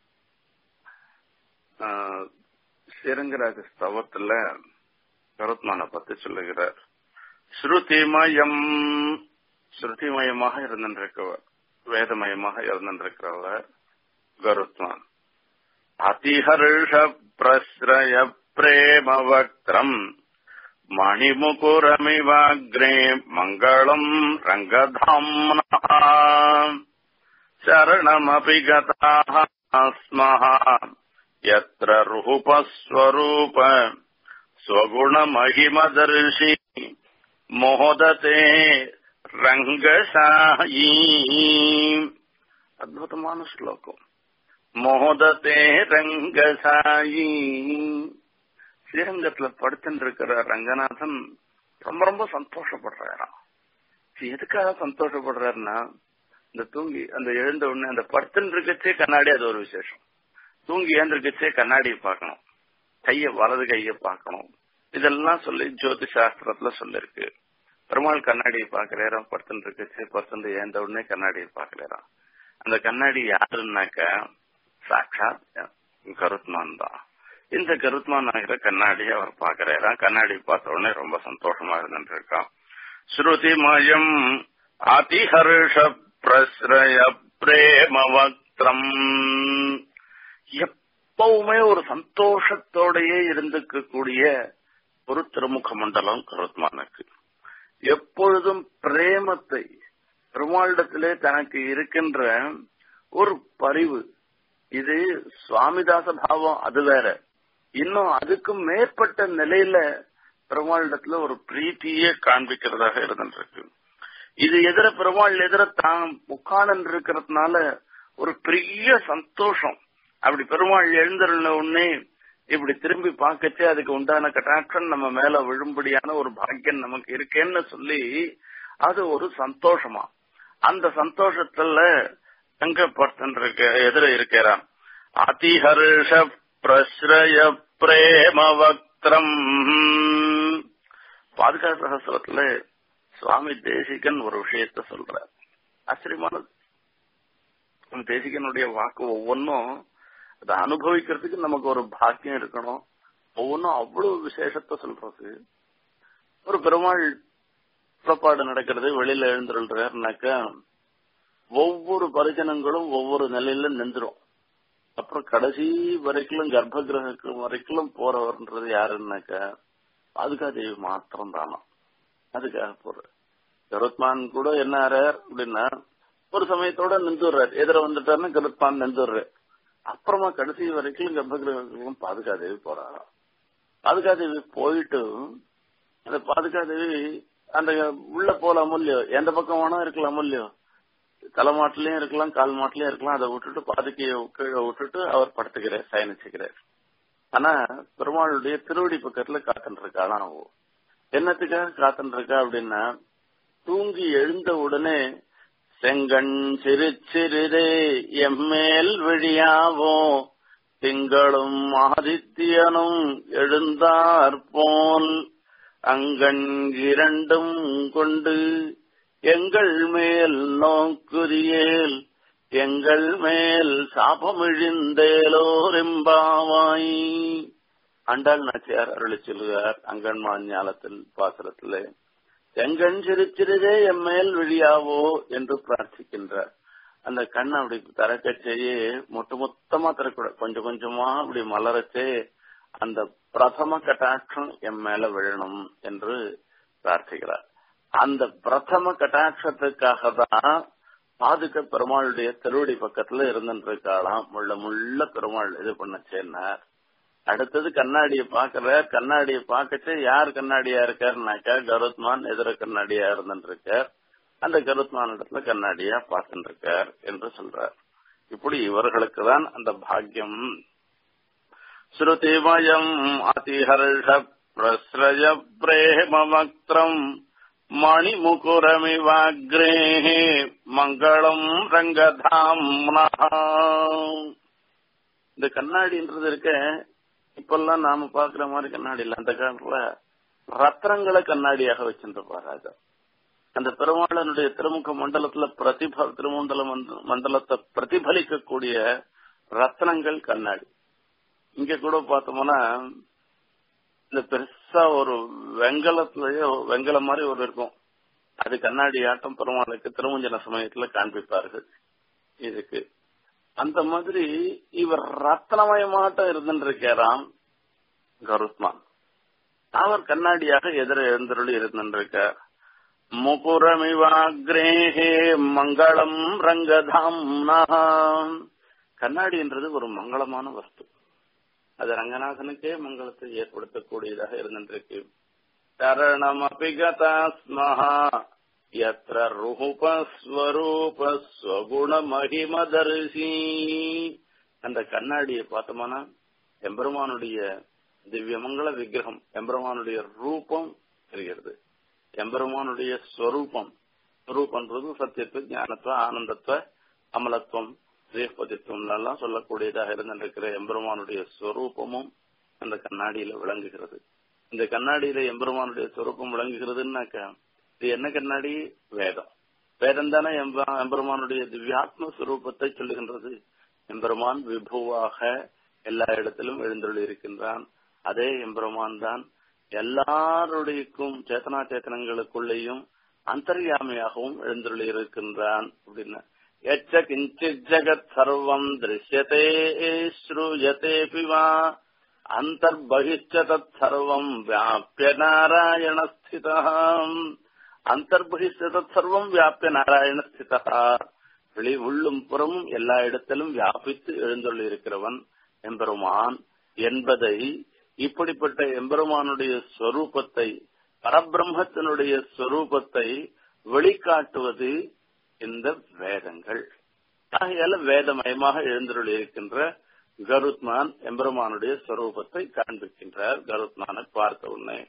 ஸ்ரீரங்கராஜ ஸ்தவத்துல கருத்மான பத்தி சொல்லுகிறார் ஸ்ருதிமயம் ஸ்ருதிமயமாக இருந்திருக்கவர் வேதமயமாக இருந்திருக்கிறவர் கருத்மான் அதிஹர்ஷ பிரஸ்ரய பிரேம வக்திரம் மணிமுகுரமிவாக்ரே மங்களம் ரங்கதாம்னா சரணமபி கதாः स्मः यत्र रूपस्वरूप स्वगुणमहिमदर्शि मोहदते రంగశాయి అద్భుతమైన శ్లోకం மோதத்தே ரங்கசாயி ஸ்ரீரங்கத்துல படுத்துட்டு இருக்கிற ரங்கநாதன் ரொம்ப ரொம்ப சந்தோஷப்படுறாராம் எதுக்காக சந்தோஷப்படுறாருன்னா இந்த தூங்கி அந்த எழுந்த உடனே அந்த படுத்துட்டு இருக்கச்சே கண்ணாடி அது ஒரு விசேஷம் தூங்கி ஏந்திருக்கச்சே கண்ணாடியை பார்க்கணும் கைய வலது கைய பார்க்கணும் இதெல்லாம் சொல்லி ஜோதி சாஸ்திரத்துல சொல்லிருக்கு பெருமாள் கண்ணாடியை பாக்குறாராம் படுத்துட்டு இருக்கச்சு படுத்துட்டு ஏந்த உடனே கண்ணாடியை பாக்குறாராம் அந்த கண்ணாடி யாருன்னாக்க சாட்சாத் கருத்மான் தான் இந்த கருத்மான் ஆகிற கண்ணாடியை அவர் பாக்குறாராம் கண்ணாடி பார்த்த உடனே ரொம்ப சந்தோஷமா இருந்துட்டு இருக்கான் ஸ்ருதிமயம் அதிஹர்ஷ பிரஸ்ரய பிரேம வக்திரம் எப்பவுமே ஒரு சந்தோஷத்தோடயே இருந்துக்க கூடிய ஒரு திருமுக மண்டலம் கருத்மானுக்கு எப்பொழுதும் பிரேமத்தை பெருமாளிடத்திலே தனக்கு இருக்கின்ற ஒரு பரிவு இது சுவாமிதாச பாவம் அது வேற இன்னும் அதுக்கும் மேற்பட்ட நிலையில பெருமாளிடத்துல ஒரு பிரீத்தியே காண்பிக்கிறதாக இருந்துருக்கு இது எதிர பெருமாள் எதிர தான் உட்கார்ந்து இருக்கிறதுனால ஒரு பெரிய சந்தோஷம் அப்படி பெருமாள் எழுந்திருந்த உடனே இப்படி திரும்பி பார்க்கச்சே அதுக்கு உண்டான கட்டாட்சம் நம்ம மேல விழும்படியான ஒரு பாக்கியம் நமக்கு இருக்கேன்னு சொல்லி அது ஒரு சந்தோஷமா அந்த சந்தோஷத்துல எங்க இருக்க எதிர இருக்கிறான் அதிஹர்ஷ பிரஸ்ரய பிரேம வக்திரம் பாதுகா சகசிரத்துல சுவாமி தேசிகன் ஒரு விஷயத்த சொல்றார் ஆச்சரியமானது தேசிகனுடைய வாக்கு ஒவ்வொன்றும் அதை அனுபவிக்கிறதுக்கு நமக்கு ஒரு பாக்கியம் இருக்கணும் ஒவ்வொன்றும் அவ்வளவு விசேஷத்தை சொல்றது ஒரு பெருமாள் புறப்பாடு நடக்கிறது வெளியில எழுந்துருள்றாருனாக்கா ஒவ்வொரு பரிஜனங்களும் ஒவ்வொரு நிலையில நின்றுரும் அப்புறம் கடைசி வரைக்கும் கர்ப்ப கிரகம் வரைக்கும் போறவர்ன்றது யாருன்னாக்கா பாதுகாதேவி மாத்திரம் தானோ அதுக்காக போற கருத்மான் கூட என்ன ஆறார் அப்படின்னா ஒரு சமயத்தோட நின்றுடுறாரு எதிர வந்துட்டாருன்னா கருத்மான் நின்றுடுறாரு அப்புறமா கடைசி வரைக்கும் கர்ப்பகிரகம் பாதுகாதேவி போறாராம் பாதுகாதேவி போயிட்டு அந்த பாதுகாதேவி அந்த உள்ள போலாமோ இல்லையோ எந்த பக்கம் வேணா இருக்கலாமோ இல்லையோ தலைமாட்டிலயும் இருக்கலாம் கால் மாட்டிலயும் இருக்கலாம் அதை விட்டுட்டு பாதுகையை கீழே விட்டுட்டு அவர் படுத்துக்கிறார் சயனிச்சுக்கிறார் ஆனா பெருமாளுடைய திருவடி பக்கத்துல காத்துட்டு இருக்காளாம் என்னத்துக்காக காத்துட்டு இருக்கா அப்படின்னா தூங்கி எழுந்த உடனே செங்கண் சிறு சிறிதே எம்மேல் விழியாவோ திங்களும் ஆதித்யனும் எழுந்தார் போல் அங்கண் இரண்டும் கொண்டு எங்கள் மேல் நோக்குரியேல் எங்கள் மேல் சாபமிழிந்தேலோரெம்பாவாய் அண்டாள் நாச்சியார் அருளி சொல்லுவார் அங்கன்மா ஞாலத்தில் பாசுரத்திலே செங்கண் சிரிச்சிறிதே எம்மேல் விழியாவோ என்று பிரார்த்திக்கின்றார் அந்த கண் அப்படி திறக்கச்சேயே மொத்த மொத்தமா திறக்கூடாது கொஞ்சம் கொஞ்சமா அப்படி மலரச்சே அந்த பிரதம கட்டாட்சம் எம் மேல விழணும் என்று பிரார்த்திக்கிறார் அந்த பிரதம கட்டாட்சத்துக்காக தான் பாதுக பெருமாளுடைய திருவடி பக்கத்துல இருந்துட்டு இருக்காளாம் முள்ள முள்ள பெருமாள் இது பண்ணச்சேன்னார் அடுத்தது கண்ணாடியை பாக்குற கண்ணாடியை பார்க்கச்சு யார் கண்ணாடியா இருக்காருனாக்கா கருத்மான் எதிர கண்ணாடியா இருந்துட்டு இருக்கார் அந்த கருத்மான் இடத்துல கண்ணாடியா பார்த்துட்டு இருக்கார் என்று சொல்றார் இப்படி இவர்களுக்கு தான் அந்த பாக்கியம் ஸ்ருதிமயம் அதிஹர்ஷ பிரஸ்ரஜ பிரேமவக்திரம் மணிமுகுரமிவாக்ரே மங்களம் ரங்கதாம்னா இந்த கண்ணாடின்றது இருக்க இப்பெல்லாம் நாம பாக்குற மாதிரி கண்ணாடி இல்ல அந்த காலத்துல ரத்னங்களை கண்ணாடியாக வச்சிருப்பார் ராஜா அந்த பெருமாளனுடைய திருமுக மண்டலத்துல பிரதிப திருமண்டல மண்டலத்தை பிரதிபலிக்கக்கூடிய ரத்னங்கள் கண்ணாடி இங்க கூட பார்த்தோம்னா இந்த பெருசா ஒரு வெங்கலத்திலேயே வெங்கலம் மாதிரி ஒரு இருக்கும் அது கண்ணாடி ஆட்டம் பெருமாளுக்கு திருமஞ்சன சமயத்துல காண்பிப்பார்கள் இதுக்கு அந்த மாதிரி இவர் ரத்னமயமாட்டம் இருந்துருக்காராம் கருத்மான் அவர் கண்ணாடியாக எதிர எழுந்தருளி இருந்திருக்கார் முகுரமிவாக்ரேஹே மங்களம் ரங்கதாம்னா கண்ணாடின்றது ஒரு மங்களமான வஸ்து அது ரங்கநாதனுக்கே மங்களத்தை ஏற்படுத்தக்கூடியதாக இருந்திருக்கு சரணம் அபிகதா ஸ்மஹா எத்திர ருகுபஸ்வரூப ஸ்வகுண மகிமதர்சி அந்த கண்ணாடியை பார்த்தோம்னா எம்பெருமானுடைய திவ்யமங்கள விக்கிரகம் எம்பெருமானுடைய ரூபம் தெரிகிறது எம்பெருமானுடைய ஸ்வரூபம் ஸ்வரூபன்றது சத்தியத்துவ ஞானத்துவ ஆனந்தத்துவ அமலத்துவம் தேவபதித்துவம் எல்லாம் சொல்லக்கூடியதாக இருந்திருக்கிற எம்பெருமானுடைய ஸ்வரூபமும் அந்த கண்ணாடியில விளங்குகிறது இந்த கண்ணாடியில எம்பெருமானுடைய ஸ்வரூபம் விளங்குகிறதுன்னாக்க இது என்ன கண்ணாடி வேதம் வேதம் தானே எம்பெருமானுடைய திவ்யாத்ம ஸ்வரூபத்தை சொல்லுகின்றது எம்பெருமான் விபுவாக எல்லா இடத்திலும் எழுந்தருளி இருக்கின்றான் அதே எம்பெருமான் தான் எல்லாருடையக்கும் சேத்தனா சேத்தனங்களுக்குள்ளேயும் அந்தர்யாமியாகவும் எழுந்தருளி இருக்கின்றான் அப்படின்னு எச்ச கிஞ்சித் ஜகத் சர்வம் திருஷ்யத்தே ஸ்ரூயத்தே பிவா அந்தர்பகிஷ்ட தத் சர்வம் வியாபிய நாராயண ஸ்திதா அந்தர்பகிஷ்ட தத் சர்வம் வியாபிய நாராயண ஸ்திதா வெளி உள்ளும் புறமும் எல்லா இடத்திலும் வியாபித்து எழுந்துள்ள இருக்கிறவன் எம்பெருமான் என்பதை இப்படிப்பட்ட எம்பெருமானுடைய ஸ்வரூபத்தை பரபிரம்மத்தினுடைய ஸ்வரூபத்தை வெளிக்காட்டுவது இந்த வேதங்கள் ஆகையால வேதமயமாக எழுந்தருள் இருக்கின்ற கருத்மான் எம்பெருமானுடைய ஸ்வரூபத்தை காண்பிக்கின்றார் கருத்மானை பார்த்த உடனே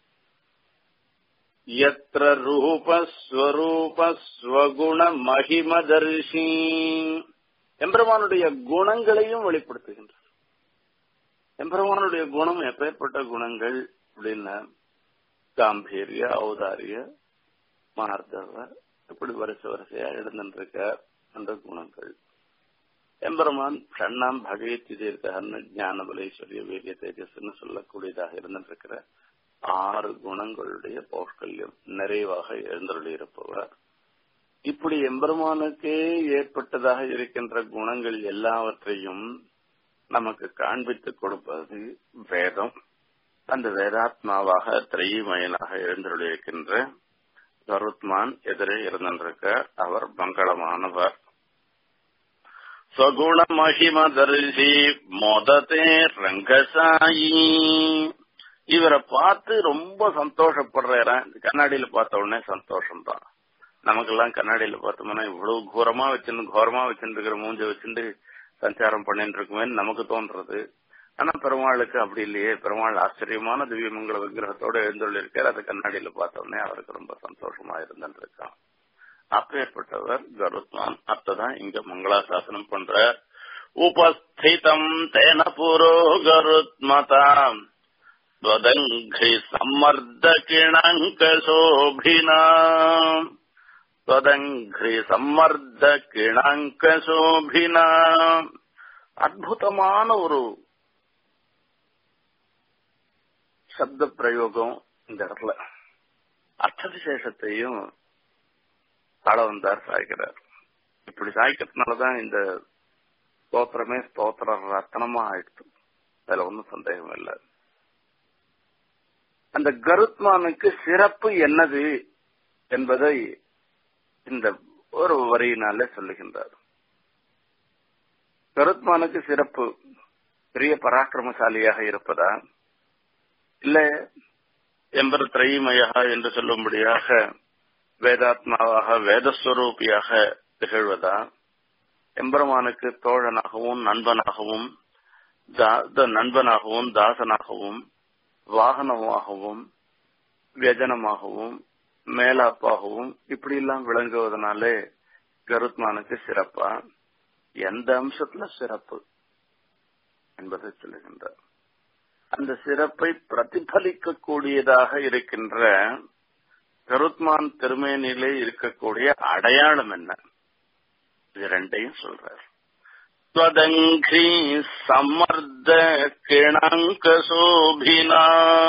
எத்திர ரூபஸ்வரூப ஸ்வகுண மகிமதர்ஷி எம்பெருமானுடைய குணங்களையும் வெளிப்படுத்துகின்றார் எம்பெருமானுடைய குணம் எப்பேற்பட்ட குணங்கள் அப்படின்னா காம்பீரிய ஔதாரிய மார்தவ இப்படி வரிசை வரிசையா எழுந்துருக்க அந்த குணங்கள் எம்பெருமான் ஷண்ணாம் பகவத் தீர்க்கன்னு ஞான பலேஸ்வரிய வீரிய தேஜஸ்ன்னு சொல்லக்கூடியதாக இருந்திருக்கிற ஆறு குணங்களுடைய பௌஷ்கல்யம் நிறைவாக எழுந்தருளி இருப்பவர் இப்படி எம்பெருமானுக்கே ஏற்பட்டதாக இருக்கின்ற குணங்கள் எல்லாவற்றையும் நமக்கு காண்பித்து கொடுப்பது வேதம் அந்த வேதாத்மாவாக திரைமயனாக எழுந்தருளி இருக்கின்ற கருத்மான் எதிரே இருந்திருக்க அவர் மங்களமானவர் ஸ்வகுண மகிம தரிசி மோதத்தே ரங்கசாயி இவரை பார்த்து ரொம்ப சந்தோஷப்படுற கண்ணாடியில பார்த்த உடனே சந்தோஷம் தான் நமக்கெல்லாம் கண்ணாடியில பார்த்தோம்னா இவ்வளவு கோரமா வச்சுட்டு கோரமா வச்சுட்டு இருக்கிற மூஞ்ச வச்சுட்டு சஞ்சாரம் பண்ணிட்டு இருக்குமே நமக்கு தோன்றது ஆனா பெருமாளுக்கு அப்படி இல்லையே பெருமாள் ஆச்சரியமான திவ்யமங்கல விக்கிரகத்தோட எழுந்துள்ள இருக்கார் அதை கண்ணாடியில பார்த்த உடனே அவருக்கு ரொம்ப சந்தோஷமா இருந்துட்டு இருக்கான் அப்பேற்பட்டவர் கருத்மான் அத்ததான் இங்க மங்களாசாசனம் பண்ற உபஸ்திதம் தேன புரோ கருத்மதாம் त्वदङ्घ्रि सम्मर्दकिणाङ्कशोभिना त्वदङ्घ्रि सम्मर्दकिणाङ्कशोभिना அற்புதமான ஒரு சப்த பிரயோகம் இந்த இடத்துல அர்த்த விசேஷத்தையும் ஆளவந்தார் சாய்க்கிறார் இப்படி சாய்க்கிறதுனாலதான் இந்த ஸ்தோத்திரமே ஸ்தோத்திர ரத்தனமா ஆயிடுச்சு அதுல ஒன்றும் சந்தேகம் இல்லை அந்த கருத்மானுக்கு சிறப்பு என்னது என்பதை இந்த ஒரு வரியினாலே சொல்லுகின்றார் கருத்மானுக்கு சிறப்பு பெரிய பராக்கிரமசாலியாக இருப்பதா இல்ல எம்பர் திரைமயா என்று சொல்லும்படியாக வேதாத்மாவாக வேதஸ்வரூபியாக திகழ்வதா எம்பெருமானுக்கு தோழனாகவும் நண்பனாகவும் நண்பனாகவும் தாசனாகவும் வாகனமாகவும் வியஜனமாகவும் மேலாப்பாகவும் இப்படி எல்லாம் விளங்குவதனாலே கருத்மானுக்கு சிறப்பா எந்த அம்சத்துல சிறப்பு என்பதை சொல்லுகின்றார் அந்த சிறப்பை பிரதிபலிக்க கூடியதாக இருக்கின்ற கருத்மான் திருமேனிலே இருக்கக்கூடிய அடையாளம் என்ன இது ரெண்டையும் சொல்றார் ஸ்வதங்கி சம்மர்த கிணங்க சோபினா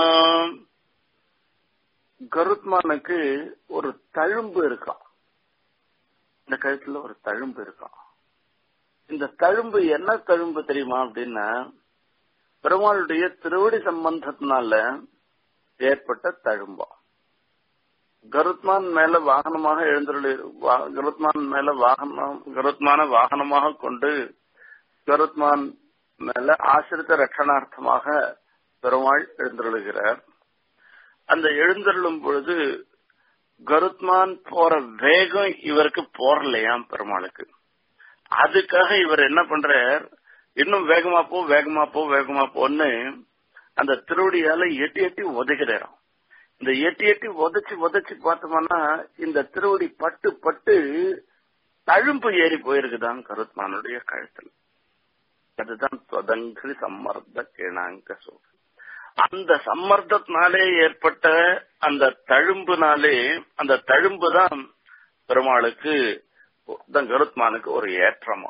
கருத்மானுக்கு ஒரு தழும்பு இருக்கான் இந்த கழுத்துல ஒரு தழும்பு இருக்கான் இந்த தழும்பு என்ன தழும்பு தெரியுமா அப்படின்னா பெருமாளுடைய திருவடி சம்பந்தத்தினால ஏற்பட்ட தழும்பா கருத்மான் மேல வாகனமாக எழுந்துள்ள கருத்மான் மேல வாகனம் கருத்மான வாகனமாக கொண்டு கருத்மான் மேல ஆசிரித்த ரட்சணார்த்தமாக பெருமாள் எழுந்துள்ளுகிறார் அந்த எழுந்தருளும் பொழுது கருத்மான் போற வேகம் இவருக்கு போறலையாம் பெருமாளுக்கு அதுக்காக இவர் என்ன பண்றார் இன்னும் வேகமா போ வேகமா போ வேகமா போன்னு அந்த திருவடியால எட்டி எட்டி உதைக்கிறாராம் இந்த எட்டி எட்டி உதச்சு உதச்சு பார்த்தோம்னா இந்த திருவடி பட்டு பட்டு தழும்பு ஏறி போயிருக்குதான் கருத்மானுடைய கழுத்தில் அதுதான் தொதங்கி சம்மர்த்த கிணாங்க சோறு அந்த சம்மர்த்தத்தினாலே ஏற்பட்ட அந்த தழும்புனாலே அந்த தழும்பு தான் பெருமாளுக்கு கருத்மானுக்கு ஒரு ஏற்றமா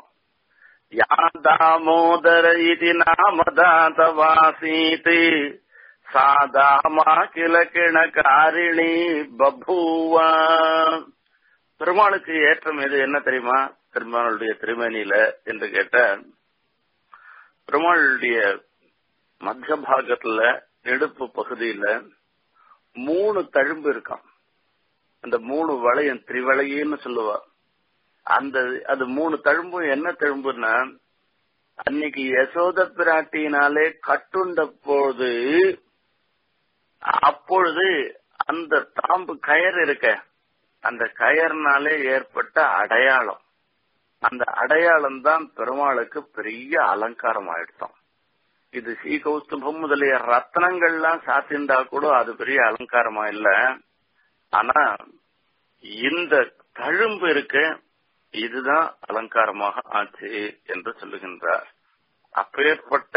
யாதாமோதர இது நாமதாதவாசீத் சாதாமா கிழக்கிண காரிணி பபூவா பெருமாளுக்கு ஏற்றம் எது என்ன தெரியுமா பெருமாளுடைய திருமேனியில என்று கேட்ட பெருமாளுடைய மத்திய பாகத்துல நெடுப்பு பகுதியில மூணு தழும்பு இருக்கான் அந்த மூணு வளையம் திரிவளையன்னு சொல்லுவா அந்த அது மூணு தழும்பும் என்ன தழும்புன்னா அன்னைக்கு யசோத பிராட்டியினாலே கட்டுண்ட போது அப்பொழுது அந்த தாம்பு கயர் இருக்க அந்த கயர்னாலே ஏற்பட்ட அடையாளம் அந்த அடையாளம் தான் பெருமாளுக்கு பெரிய அலங்காரம் ஆயிடுத்தோம் இது ஸ்ரீகௌஸ்துபம் முதலிய ரத்னங்கள்லாம் சாத்தியிருந்தா கூட அது பெரிய அலங்காரமா இல்ல ஆனா இந்த தழும்பு இருக்கு இதுதான் அலங்காரமாக ஆச்சு என்று சொல்லுகின்றார் அப்பேற்பட்ட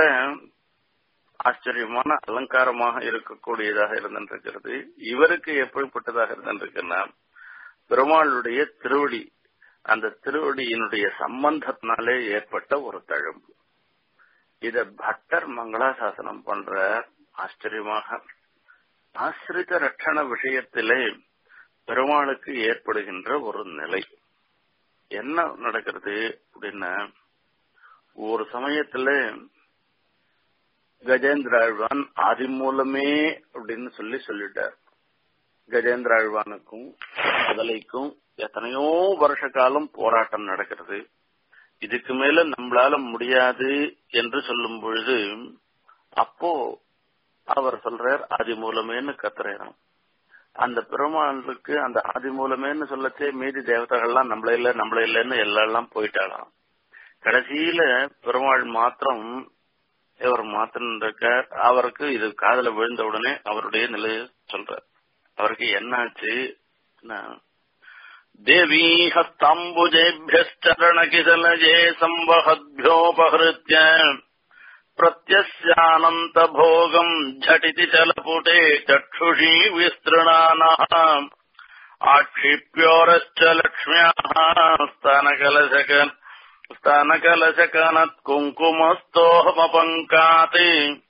ஆச்சரியமான அலங்காரமாக இருக்கக்கூடியதாக இருந்திருக்கிறது இவருக்கு எப்படிப்பட்டதாக இருந்திருக்குன்னா பெருமாளுடைய திருவடி அந்த திருவடியினுடைய சம்பந்தத்தினாலே ஏற்பட்ட ஒரு தழும்பு இத பட்டர் மங்களாசாசனம் பண்ற ஆச்சரியமாக ஆசிரித ரட்சண விஷயத்திலே பெருமாளுக்கு ஏற்படுகின்ற ஒரு நிலை என்ன நடக்கிறது அப்படின்னா ஒரு சமயத்துல கஜேந்திர ஆழ்வான் ஆதி மூலமே அப்படின்னு சொல்லி சொல்லிட்டார் கஜேந்திர ஆழ்வானுக்கும் முதலைக்கும் எத்தனையோ வருஷ காலம் போராட்டம் நடக்கிறது இதுக்கு மேல நம்மளால முடியாது என்று சொல்லும் பொழுது அப்போ அவர் சொல்றார் ஆதி மூலமேன்னு கத்துறாராம் அந்த பெருமாளுக்கு அந்த ஆதி மூலமேன்னு சொல்லச்சே மீதி தேவதைகள்லாம் நம்மள இல்ல நம்மள இல்லைன்னு எல்லாம் போயிட்டாலாம் கடைசியில பெருமாள் மாத்திரம் இவர் மாத்திரம் இருக்கார் அவருக்கு இது காதல விழுந்த உடனே அவருடைய நிலையை சொல்றார் அவருக்கு என்னாச்சு தேவி ஹஸ்தாம்புஜேபியச்சரணகிசலஜே சம்பஹத்யோபஹிருத்ய பிரத்யஸ்யானந்த போகம் झटिति चलपुटे चक्षुषी विस्तृणानः आक्षिप्योरश्च लक्ष्म्याः स्तनकलशक स्तनकलशकनत्कुङ्कुमस्तोहमपङ्कात्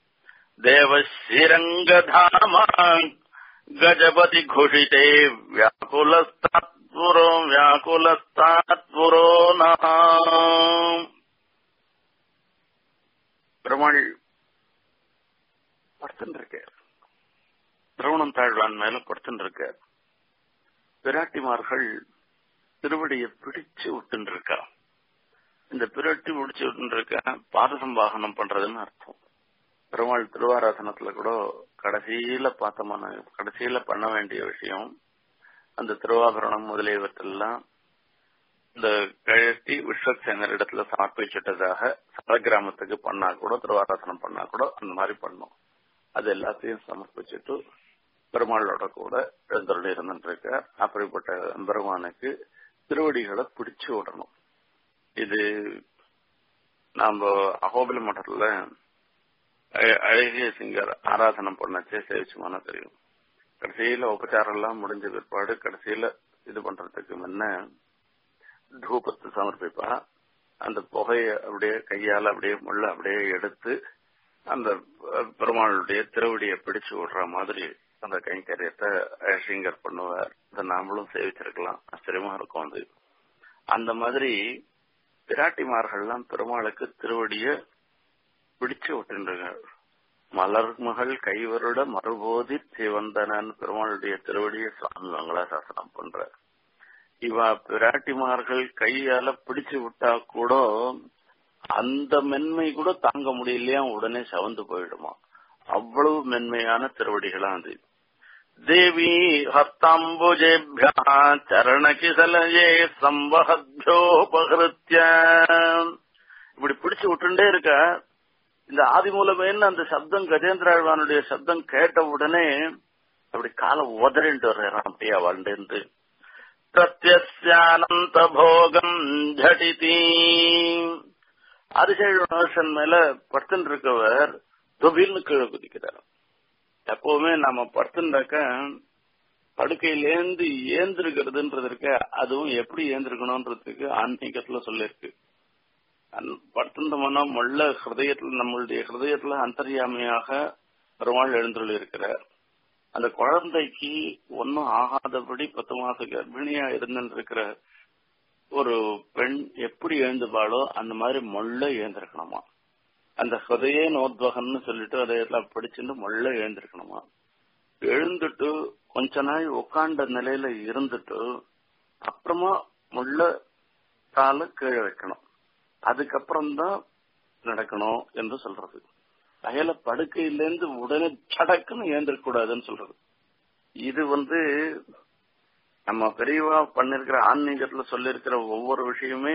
देवशिरङ्गधाम गजपति घुषिते व्याकुलस्तात्पुरो व्याकुलस्तात्पुरो नः பெருமாள் படுத்துட்டு இருக்கார் திரவணம் தாழ்வான் மேல படுத்துட்டு இருக்கார் பிராட்டிமார்கள் திருவடியை பிடிச்சு விட்டு இருக்கா இந்த பிராட்டி பிடிச்சு விட்டு இருக்கா பாதசம்பாகனம் பண்றதுன்னு அர்த்தம் பெருமாள் திருவாராசனத்துல கூட கடைசியில பார்த்தமான கடைசியில பண்ண வேண்டிய விஷயம் அந்த திருவாபரணம் முதலியவற்றெல்லாம் இந்த கழட்டி விஸ்வக்சேனர் இடத்துல சமர்ப்பிச்சிட்டதாக சர கிராமத்துக்கு பண்ணா கூட திருவாராசனம் பண்ணா கூட அந்த மாதிரி பண்ணும் அது எல்லாத்தையும் சமர்ப்பிச்சுட்டு பெருமாளோட கூட எழுந்தருளி இருந்துருக்கார் அப்படிப்பட்ட பெருமானுக்கு திருவடிகளை பிடிச்சு விடணும் இது நாம அகோபில மட்டத்துல அழகிய சிங்கர் ஆராதனை பண்ணச்சே சேவிச்சுமான தெரியும் கடைசியில உபச்சாரம் எல்லாம் முடிஞ்ச பிற்பாடு கடைசியில இது பண்றதுக்கு முன்ன தூபத்தை சமர்ப்பிப்பா அந்த புகைய அப்படியே கையால அப்படியே முள்ள அப்படியே எடுத்து அந்த பெருமாளுடைய திருவடியை பிடிச்சு விடுற மாதிரி அந்த கைங்கரியத்தை சிங்கர் பண்ணுவார் அதை நாமளும் சேவிச்சிருக்கலாம் ஆச்சரியமா இருக்கும் அது அந்த மாதிரி பிராட்டிமார்கள்லாம் பெருமாளுக்கு திருவடிய பிடிச்சு விட்டுருங்க மலர்மகள் கைவருட மறுபோதி சிவந்தனன் பெருமாளுடைய திருவடியை சுவாமி மங்களாசாசனம் பண்ற இவ பிராட்டிமார்கள் கையால பிடிச்சு விட்டா கூட அந்த மென்மை கூட தாங்க முடியலையா உடனே சவந்து போயிடுமா அவ்வளவு மென்மையான திருவடிகளா அது தேவி ஹஸ்தாம்புஜேபியா சரணகிசலயே சம்பஹத்யோபகிருத்திய இப்படி பிடிச்சு விட்டுண்டே இருக்க இந்த ஆதிமூலமேன்னு அந்த சப்தம் கஜேந்திராழ்வானுடைய சப்தம் கேட்ட உடனே அப்படி காலை உதறிண்டு வர்றான் அப்படியே அவள்டேந்து பிரத்யஸ்யானந்த போகம் ஜடிதி அதிசேஷன் மேல படுத்துட்டு இருக்கவர் துபில்னு கீழே குதிக்கிறார் எப்பவுமே நாம படுத்துட்டாக்க படுக்கையிலேந்து ஏந்திருக்கிறதுன்றது இருக்க அதுவும் எப்படி ஏந்திருக்கணும்ன்றதுக்கு ஆன்மீகத்துல சொல்லிருக்கு படுத்திருந்தோம்னா முள்ள ஹிருதயத்துல நம்மளுடைய ஹிருதயத்துல அந்தரியாமையாக பெருமாள் எழுந்துள்ள இருக்கிறார் அந்த குழந்தைக்கு ஒன்னும் ஆகாதபடி பத்து மாச கர்ப்பிணியா இருந்துட்டு இருக்கிற ஒரு பெண் எப்படி எழுந்துபாளோ அந்த மாதிரி மொள்ள எழுந்திருக்கணுமா அந்த ஹிருதய நோத்வகம்னு சொல்லிட்டு அதை எல்லாம் படிச்சுட்டு மொள்ள எழுந்திருக்கணுமா எழுந்துட்டு கொஞ்ச நாள் உட்காண்ட நிலையில இருந்துட்டு அப்புறமா முள்ள கால கீழே வைக்கணும் அதுக்கப்புறம் தான் நடக்கணும் என்று சொல்றது அயல படுக்கையிலேருந்து உடனே சடக்குன்னு ஏந்திருக்க கூடாதுன்னு சொல்றது இது வந்து நம்ம பெரியவா பண்ணிருக்கிற ஆன்மீகத்துல சொல்லிருக்கிற ஒவ்வொரு விஷயமே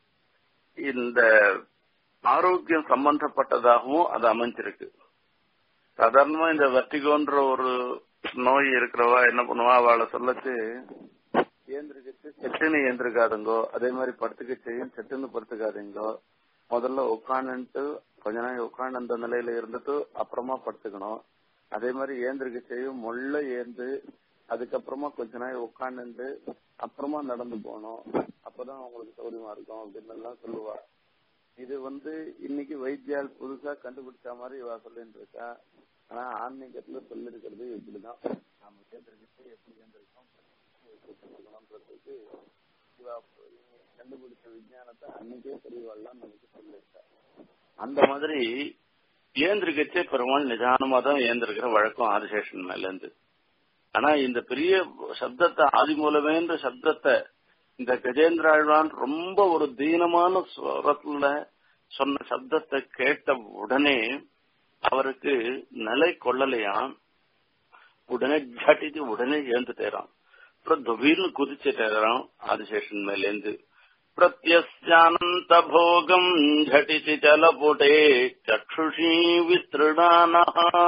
இந்த ஆரோக்கியம் சம்பந்தப்பட்டதாகவும் அது அமைஞ்சிருக்கு சாதாரணமா இந்த வெர்டிகோன்ற ஒரு நோய் இருக்கிறவா என்ன பண்ணுவா அவளை சொல்லச்சு ஏந்திரிக்கிச்சு செட்டுன்னு ஏந்திருக்காதுங்கோ அதே மாதிரி படுத்துக்கிச்சையும் செட்டுன்னு படுத்துக்காதீங்கோ முதல்ல உட்காந்துட்டு கொஞ்ச நாள் உட்காந்து அந்த நிலையில இருந்துட்டு அப்புறமா படுத்துக்கணும் அதே மாதிரி ஏந்திரிக்கிச்சையும் முள்ள ஏந்து அதுக்கப்புறமா கொஞ்ச நாள் உட்காந்துட்டு அப்புறமா நடந்து போகணும் அப்பதான் உங்களுக்கு சௌரியமா இருக்கும் அப்படின்னு எல்லாம் சொல்லுவா இது வந்து இன்னைக்கு வைத்தியால் புதுசா கண்டுபிடிச்ச மாதிரி இவ சொல்லிட்டு இருக்கா ஆனா ஆன்மீகத்துல சொல்லிருக்கிறது இப்படிதான் நாம ஏந்திரிக்கிட்டு எப்படி ஏந்திரிக்கணும்ன்றதுக்கு இவ கண்டுபிடிச்ச விஞ்ஞானத்தை அன்னைக்கே பெரியவாள்லாம் நமக்கு சொல்லிருக்கா அந்த மாதிரி ஏந்திரிக்கச்சே பெருமாள் நிதானமா தான் ஏந்திருக்கிற வழக்கம் ஆதிசேஷன் மேல இருந்து ஆனா இந்த பெரிய சப்தத்தை ஆதி மூலமேன்ற சப்தத்தை இந்த கஜேந்திராழ்வான் ரொம்ப ஒரு தீனமான ஸ்வரத்துல சொன்ன சப்தத்தை கேட்ட உடனே அவருக்கு நிலை கொள்ளலையாம் உடனே ஜட்டிட்டு உடனே ஏந்துட்டேறான் அப்புறம் துபீர்னு குதிச்சுட்டேறான் ஆதிசேஷன் மேலேந்து பிரத்யஸ்யானந்த போகம் ஜட்டிச்சு சலபுடே சக்ஷுஷி விஸ்திருடான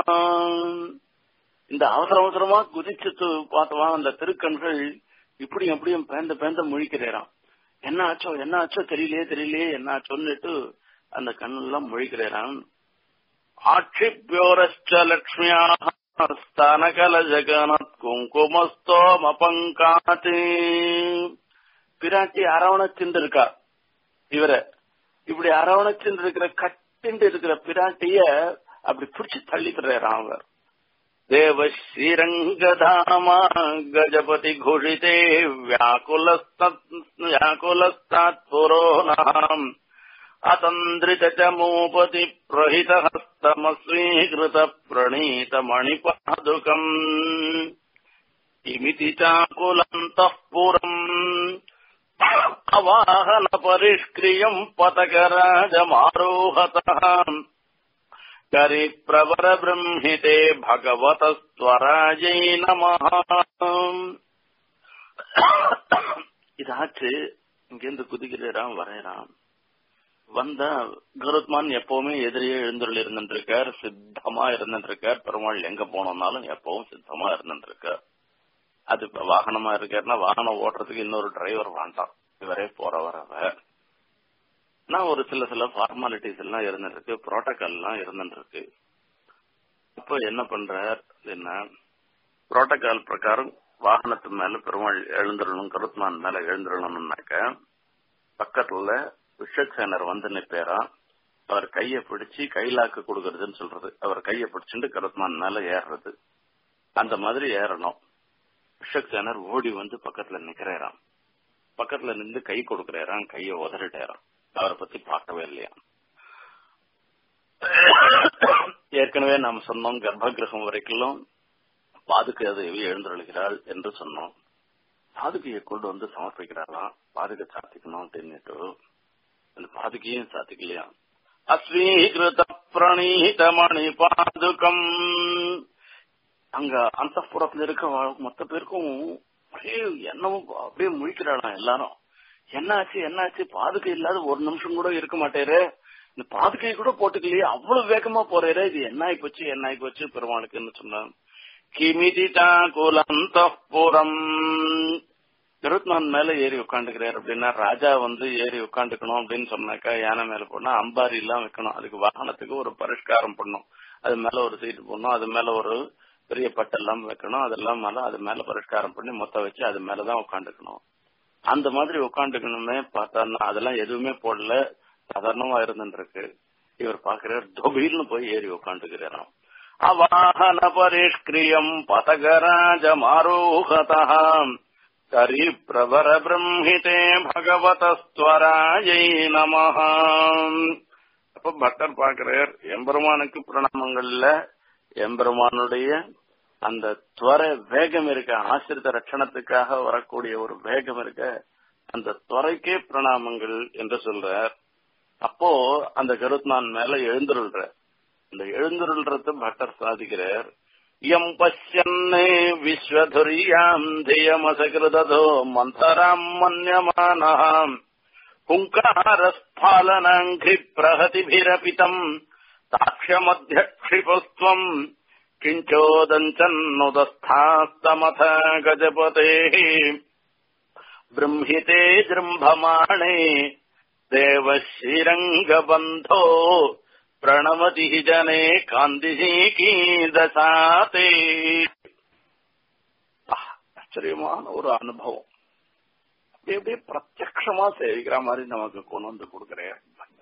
இந்த அவசர அவசரமா குதிச்சு பார்த்தவா அந்த திருக்கண்கள் இப்படி அப்படியும் பேந்த பேந்த முழிக்கிறேராம் என்ன ஆச்சோ என்ன ஆச்சோ தெரியலையே தெரியலையே என்ன ஆச்சோன்னுட்டு அந்த கண்ணெல்லாம் முழிக்கிறேராம் ஆட்சிப்யோரச்ச லக்ஷ்மியா ஸ்தானகல ஜகனத் குங்குமஸ்தோமபங்காத்து பிராட்டி அரவணைச்சுட்டு இருக்கா இவர இப்படி அரவணைச்சுட்டு இருக்கிற கட்டிண்டு இருக்கிற பிராட்டிய அப்படி புடிச்சு தள்ளிக்கிறாராம் அவர் தேவ ஸ்ரீரங்கதாமா கஜபதி घोषिते व्याकुलस्तात् पुरोनाम् अतन्द्रित च मूपति प्रहितहस्तमस्वीकृत प्रणीतमणिपादुकम् इमिति चाकुलन्तः पुरम् अवाहन परिष्क्रियम् पतकराजमारोहतः करि प्रवर ब्रह्मिते भगवतस्वराजै நமः இதாச்சு இங்கிருந்து குதிக்கிறான் வரையறான் வந்த கருத்மான் எப்பவுமே எதிரியே எழுந்துள்ள இருந்துருக்கார் சித்தமா இருந்துருக்கார் பெருமாள் எங்க போனோம்னாலும் எப்பவும் சித்தமா இருந்துருக்கார் அது இப்ப வாகனமா இருக்காருன்னா வாகனம் ஓட்டுறதுக்கு இன்னொரு டிரைவர் வேண்டாம் இவரே போற வரவ நான் ஒரு சில சில ஃபார்மாலிட்டிஸ் எல்லாம் இருந்துருக்கு புரோட்டோகால் எல்லாம் இருந்துருக்கு அப்போ என்ன பண்றார் அப்படின்னா புரோட்டோகால் பிரகாரம் வாகனத்து மேல பெருமாள் எழுந்துடணும் கருத்மான் மேல எழுந்துடணும்னாக்க பக்கத்துல விஷக்சேனர் வந்து நிப்பேரா அவர் கைய பிடிச்சு கைலாக்கு கொடுக்கறதுன்னு சொல்றது அவர் கைய பிடிச்சிட்டு கருத்மான் மேல ஏறுறது அந்த மாதிரி ஏறணும் விஷக்சேனர் ஓடி வந்து பக்கத்துல நிக்கிறாராம் பக்கத்துல நின்று கை கொடுக்கறாராம் கைய உதறிட்டாராம் அவரை பத்தி பார்க்கவே இல்லையா ஏற்கனவே நாம் சொன்னோம் கர்ப்ப கிரகம் வரைக்கும் பாதுக்கு அது எழுந்தருளுகிறாள் என்று சொன்னோம் பாதுகையை கொண்டு வந்து சமர்ப்பிக்கிறாராம் பாதுகை சாத்திக்கணும் அப்படின்னுட்டு அந்த பாதுகையும் சாத்திக்கலையா அஸ்வீகிருத பிரணீத மணி பாதுகம் அங்க அந்த புறத்துல இருக்க மொத்த பேருக்கும் அப்படியே என்னவும் அப்படியே முழிக்கிறாளாம் எல்லாரும் என்னாச்சு என்னாச்சு பாதுகை இல்லாத ஒரு நிமிஷம் கூட இருக்க மாட்டேரு இந்த பாதுகை கூட போட்டுக்கலையே அவ்வளவு வேகமா போறேரு இது என்ன ஆகி போச்சு என்ன ஆகி போச்சு பெருமாளுக்குன்னு சொன்னான் கிமிதிதா குலந்தபுரம் கருத்மான் மேல ஏறி உட்காந்துக்கிறார் அப்படின்னா ராஜா வந்து ஏறி உட்காந்துக்கணும் அப்படின்னு சொன்னாக்கா யானை மேல போனா அம்பாரி எல்லாம் வைக்கணும் அதுக்கு வாகனத்துக்கு ஒரு பரிஷ்காரம் பண்ணும் அது மேல ஒரு சீட்டு போடணும் அது மேல ஒரு பெரிய பட்டெல்லாம் வைக்கணும் அதெல்லாம் மேல அது மேல பரிஷ்காரம் பண்ணி மொத்தம் வச்சு அது மேலதான் உட்காந்துக்கணும் அந்த மாதிரி உட்காந்துக்கணுமே பார்த்தாருன்னா அதெல்லாம் எதுவுமே போடல சாதாரணமா இருந்துருக்கு இவர் பாக்குறாரு தொபில்னு போய் ஏறி உட்காந்துக்கிறாராம் அவாஹன பரிஷ்கிரியம் பதகராஜ மாரோகதாம் கரி பிரபர பிரம்மிதே பகவதஸ்வராயை நமஹ அப்ப பக்தர் பாக்குறார் எம்பெருமானுக்கு பிரணாமங்கள்ல எம்பெருமானுடைய அந்த துவர வேகம் இருக்க ஆசிரித்த ரட்சணத்துக்காக வரக்கூடிய ஒரு வேகம் இருக்க அந்த துறைக்கே பிரணாமங்கள் என்று சொல்றார் அப்போ அந்த கருத்மான் மேல எழுந்துருள்ற இந்த எழுந்துருள்றது பட்டர் சாதிக்கிறார் எம் பசியன்னே விஸ்வதுரியாம் தியமசகிருதோ மந்தராம் மன்யமானஹாம் हुङ्कारस्फालनाङ्घ्रि प्रहतिभिरपितम् ताक्ष्यमध्यक्षिपस्त्वम् किञ्चोदञ्चन्नुदस्थास्तमथ गजपतेः बृंहिते जृम्भमाणे देवशिरङ्गबन्धो प्रणमतिः जने कान्तिः कीदशाते ஆச்சரியமான ஒரு அனுபவம் அப்படி அப்படியே பிரத்யமா சேவிக்கிற மாதிரி நமக்கு கொண்டு வந்து கொடுக்கிறேன்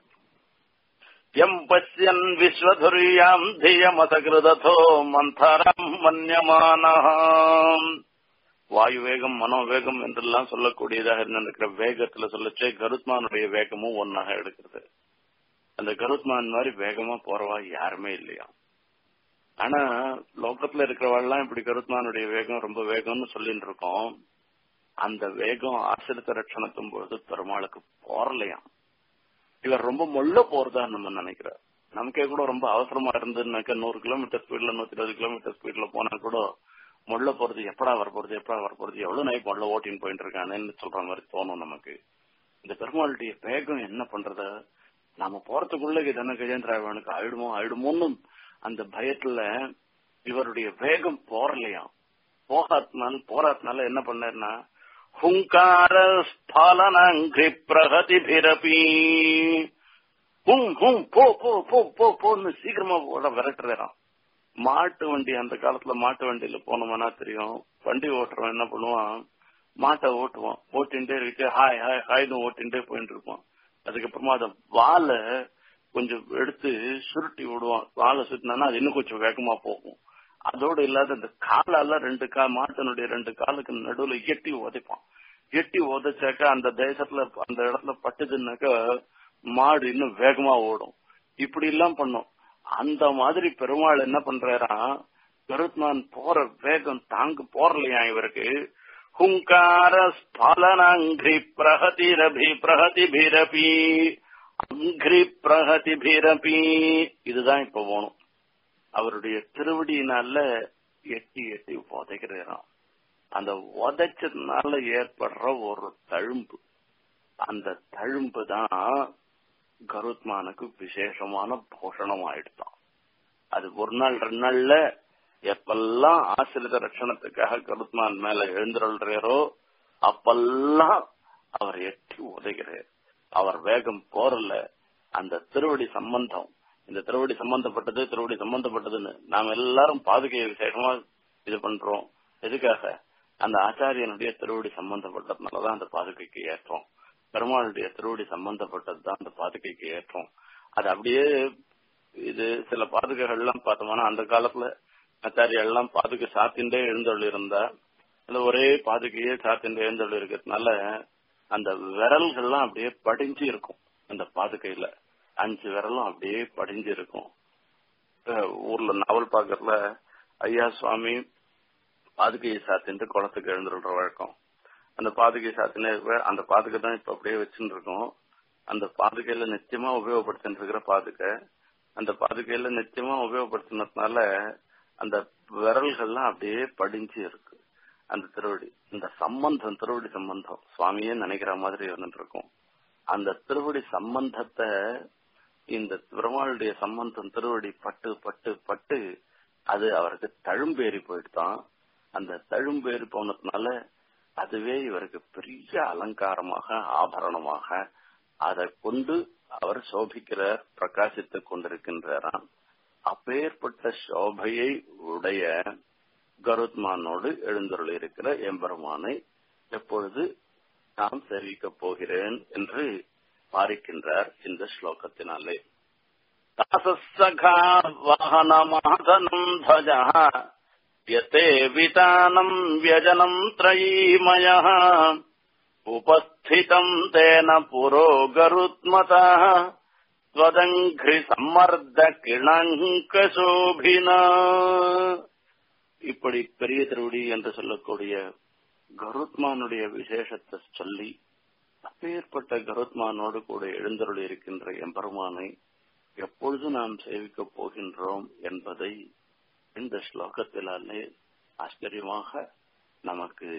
எம் பசியன் விஸ்வதுரியாம் தியமசகிருதோ மந்தரம் மன்யமானம் வாயு வேகம் மனோவேகம் என்றெல்லாம் சொல்லக்கூடியதாக இருந்திருக்கிற வேகத்துல சொல்லச்சே கருத்மானுடைய வேகமும் ஒன்னாக எடுக்கிறது அந்த கருத்மான் மாதிரி வேகமா போறவா யாருமே இல்லையா ஆனா லோக்கத்துல இருக்கிறவாள்லாம் இப்படி கருத்மானுடைய வேகம் ரொம்ப வேகம்னு சொல்லிட்டு இருக்கோம் அந்த வேகம் ஆசிரித்த ரட்சணத்தும் பொழுது பெருமாளுக்கு போறலையாம் இவர் ரொம்ப மொள்ள போறதா நம்ம நினைக்கிறோம் நமக்கே கூட ரொம்ப அவசரமா இருந்ததுனாக்க நூறு கிலோமீட்டர் ஸ்பீட்ல நூத்தி இருபது கிலோமீட்டர் ஸ்பீட்ல போனா கூட மொள்ள போறது எப்படா வர போறது எப்படா வர போறது எவ்வளவு நாய் மொள்ள ஓட்டின்னு போயிட்டு இருக்கானேன்னு சொல்ற மாதிரி தோணும் நமக்கு இந்த பெருமாளுடைய வேகம் என்ன பண்றது நாம போறதுக்குள்ள இது என்ன கஜேந்திராவனுக்கு ஆயிடுமோ ஆயிடுமோன்னு அந்த பயத்துல இவருடைய வேகம் போறலையாம் போகாத்னால போராத்னால என்ன பண்ணாருன்னா ஹுங்கார ஸ்பாலனங்கி பிரகதிபிரபி ஹும் ஹும் போ போ போ போ போன்னு சீக்கிரமா போட விரட்டுறான் மாட்டு வண்டி அந்த காலத்துல மாட்டு வண்டியில போனோம்னா தெரியும் வண்டி ஓட்டுறவன் என்ன பண்ணுவான் மாட்டை ஓட்டுவான் ஓட்டின்டே இருக்கு ஹாய் ஹாய் ஹாய்னு ஓட்டின்டே போயிட்டு இருப்பான் அதுக்கப்புறமா அதை வாழை கொஞ்சம் எடுத்து சுருட்டி விடுவான் வாழை சுட்டினா அது இன்னும் கொஞ்சம் வேகமா போகும் அதோடு இல்லாத இந்த காலால ரெண்டு கா மாட்டினுடைய ரெண்டு காலுக்கு நடுவுல எட்டி உதைப்பான் எட்டி உதைச்சாக்க அந்த தேசத்துல அந்த இடத்துல பட்டுதுன்னாக்க மாடு இன்னும் வேகமா ஓடும் இப்படி எல்லாம் பண்ணும் அந்த மாதிரி பெருமாள் என்ன பண்றாரா கருத்மான் போற வேகம் தாங்க போறலையா இவருக்கு ஹுங்கார ஸ்பலனங்கி பிரகதிரபி பிரகதிபிரபி அங்கிரி பிரகதிபிரபி இதுதான் இப்ப போகணும் அவருடைய திருவடியினால எட்டி எட்டி உதைக்கிறாராம் அந்த உதைச்சதுனால ஏற்படுற ஒரு தழும்பு அந்த தழும்பு தான் கருத்மானுக்கு விசேஷமான போஷணம் ஆயிடுதான் அது ஒரு நாள் ரெண்டு நாள்ல எப்பெல்லாம் ஆசிரித ரட்சணத்துக்காக கருத்மான் மேல எழுந்துள்ளாரோ அப்பெல்லாம் அவர் எட்டி உதைகிறார் அவர் வேகம் போறல அந்த திருவடி சம்பந்தம் இந்த திருவடி சம்பந்தப்பட்டது திருவடி சம்பந்தப்பட்டதுன்னு நாம் எல்லாரும் பாதுகையை விசேஷமா இது பண்றோம் எதுக்காக அந்த ஆச்சாரியனுடைய திருவடி சம்பந்தப்பட்டதுனாலதான் அந்த பாதுகைக்கு ஏற்றம் பெருமாளுடைய திருவடி சம்பந்தப்பட்டது தான் அந்த பாதுகைக்கு ஏற்றம் அது அப்படியே இது சில பாதுகைகள்லாம் பார்த்தோம்னா அந்த காலத்துல ஆச்சாரியர் எல்லாம் பாதுகை சாத்தின்றே எழுந்தொழி இருந்தா அந்த ஒரே பாதுகையே சாத்தின்றே எழுந்தொழி இருக்கிறதுனால அந்த விரல்கள்லாம் அப்படியே படிஞ்சு இருக்கும் அந்த பாதுகையில அஞ்சு விரலும் அப்படியே படிஞ்சு இருக்கும் ஊர்ல நாவல் பாக்கறதுல ஐயா சுவாமி பாதுகையை சாத்தின்ட்டு குளத்துக்கு எழுந்துடுற வழக்கம் அந்த பாதுகை சாத்தினே அந்த பாதுகை தான் இப்ப அப்படியே வச்சுட்டு இருக்கோம் அந்த பாதுகையில நிச்சயமா உபயோகப்படுத்திட்டு இருக்கிற பாதுகை அந்த பாதுகையில நிச்சயமா உபயோகப்படுத்தினதுனால அந்த விரல்கள்லாம் அப்படியே படிஞ்சு இருக்கு அந்த திருவடி இந்த சம்பந்தம் திருவடி சம்பந்தம் சுவாமியே நினைக்கிற மாதிரி இருந்துட்டு இருக்கும் அந்த திருவடி சம்பந்தத்தை இந்த பெருமாளுடைய சம்பந்தம் திருவடி பட்டு பட்டு பட்டு அது அவருக்கு தழும்பேறி போயிட்டுதான் அந்த தழும்பேறி போனதுனால அதுவே இவருக்கு பெரிய அலங்காரமாக ஆபரணமாக அதை கொண்டு அவர் சோபிக்கிறார் பிரகாசித்துக் கொண்டிருக்கின்றாராம் அப்பேற்பட்ட சோபையை உடைய கருத்மானோடு எழுந்தருள் இருக்கிற எம்பெருமானை எப்பொழுது நாம் சேவிக்கப் போகிறேன் என்று பாரிக்கின்றார் இந்த ஸ்லோகத்தினாலே தாசசகா வாகனமாதனம் தஜா यते वितानम् व्यजनम् त्रयीमयः उपस्थितम् तेन पुरो गरुत्मतः त्वदङ्घ्रिसम्मर्द கிணங்கசோபினா இப்படி பெரிய திருவடி என்று சொல்லக்கூடிய கருத்மானுடைய விசேஷத்தை சொல்லி அப்பேற்பட்ட கருத்மானோடு கூட எழுந்தருள் இருக்கின்ற எம்பெருமானை எப்பொழுது நாம் சேவிக்கப் போகின்றோம் என்பதை இந்த ஸ்லோகத்திலாலே ஆச்சரியமாக நமக்கு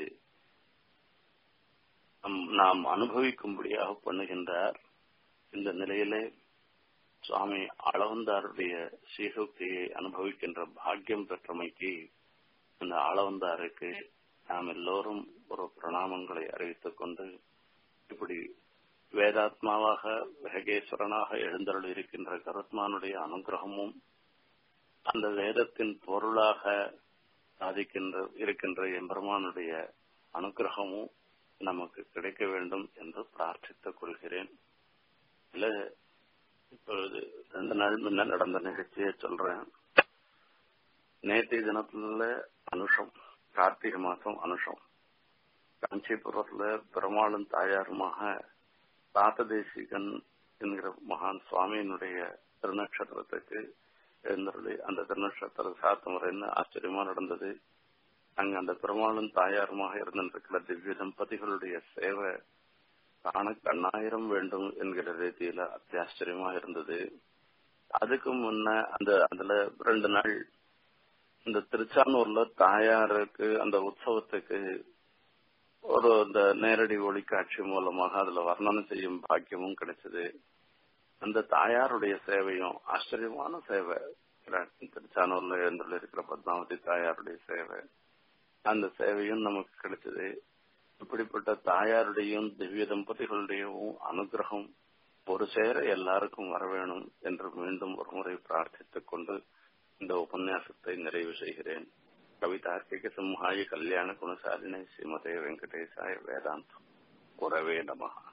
நாம் அனுபவிக்கும்படியாக பண்ணுகின்றார் இந்த நிலையிலே சுவாமி அளவந்தாருடைய சீசோக்தியை அனுபவிக்கின்ற பாக்கியம் பெற்றமைக்கு இந்த அளவந்தாருக்கு நாம் எல்லோரும் ஒரு பிரணாமங்களை அறிவித்துக் கொண்டு இப்படி வேதாத்மாவாக வேகேஸ்வரனாக எழுந்தருள் இருக்கின்ற கருத்மானுடைய அனுகிரகமும் அந்த வேதத்தின் பொருளாக சாதிக்கின்ற இருக்கின்ற எம்பெருமானுடைய அனுகிரகமும் நமக்கு கிடைக்க வேண்டும் என்று பிரார்த்தித்துக் கொள்கிறேன் இல்ல இப்பொழுது ரெண்டு நாள் முன்ன நடந்த நிகழ்ச்சியை சொல்றேன் நேற்றைய தினத்துல அனுஷம் கார்த்திகை மாசம் அனுஷம் காஞ்சிபுரத்துல பெருமாளும் தாயாருமாக தாத்ததேசிகன் என்கிற மகான் சுவாமியினுடைய திருநட்சத்திரத்துக்கு எழுந்தருளி அந்த திருநட்சத்திர சாத்த முறைன்னு ஆச்சரியமா நடந்தது அங்க அந்த பெருமாளும் தாயாருமாக இருந்திருக்கிற திவ்ய தம்பதிகளுடைய சேவை காண கண்ணாயிரம் வேண்டும் என்கிற ரீதியில அத்தியாச்சரியமா இருந்தது அதுக்கு முன்ன அந்த அதுல ரெண்டு நாள் இந்த திருச்சானூர்ல தாயாருக்கு அந்த உற்சவத்துக்கு ஒரு இந்த நேரடி ஒளிக்காட்சி மூலமாக அதுல வர்ணனம் செய்யும் பாக்கியமும் கிடைச்சது அந்த தாயாருடைய சேவையும் ஆச்சரியமான சேவை திருச்சானூர்ல எழுந்துள்ள இருக்கிற பத்மாவதி தாயாருடைய சேவை அந்த சேவையும் நமக்கு கிடைச்சது இப்படிப்பட்ட தாயாருடையும் திவ்ய தம்பதிகளுடையவும் அனுகிரகம் ஒரு சேர எல்லாருக்கும் வர வேணும் என்று மீண்டும் ஒரு முறை பிரார்த்தித்துக் கொண்டு இந்த உபன்யாசத்தை நிறைவு செய்கிறேன் கவிதார்க்கிக சிம்ஹாய கல்யாண குணசாலினை ஸ்ரீமதே வெங்கடேசாய வேதாந்தம் உறவே நமகா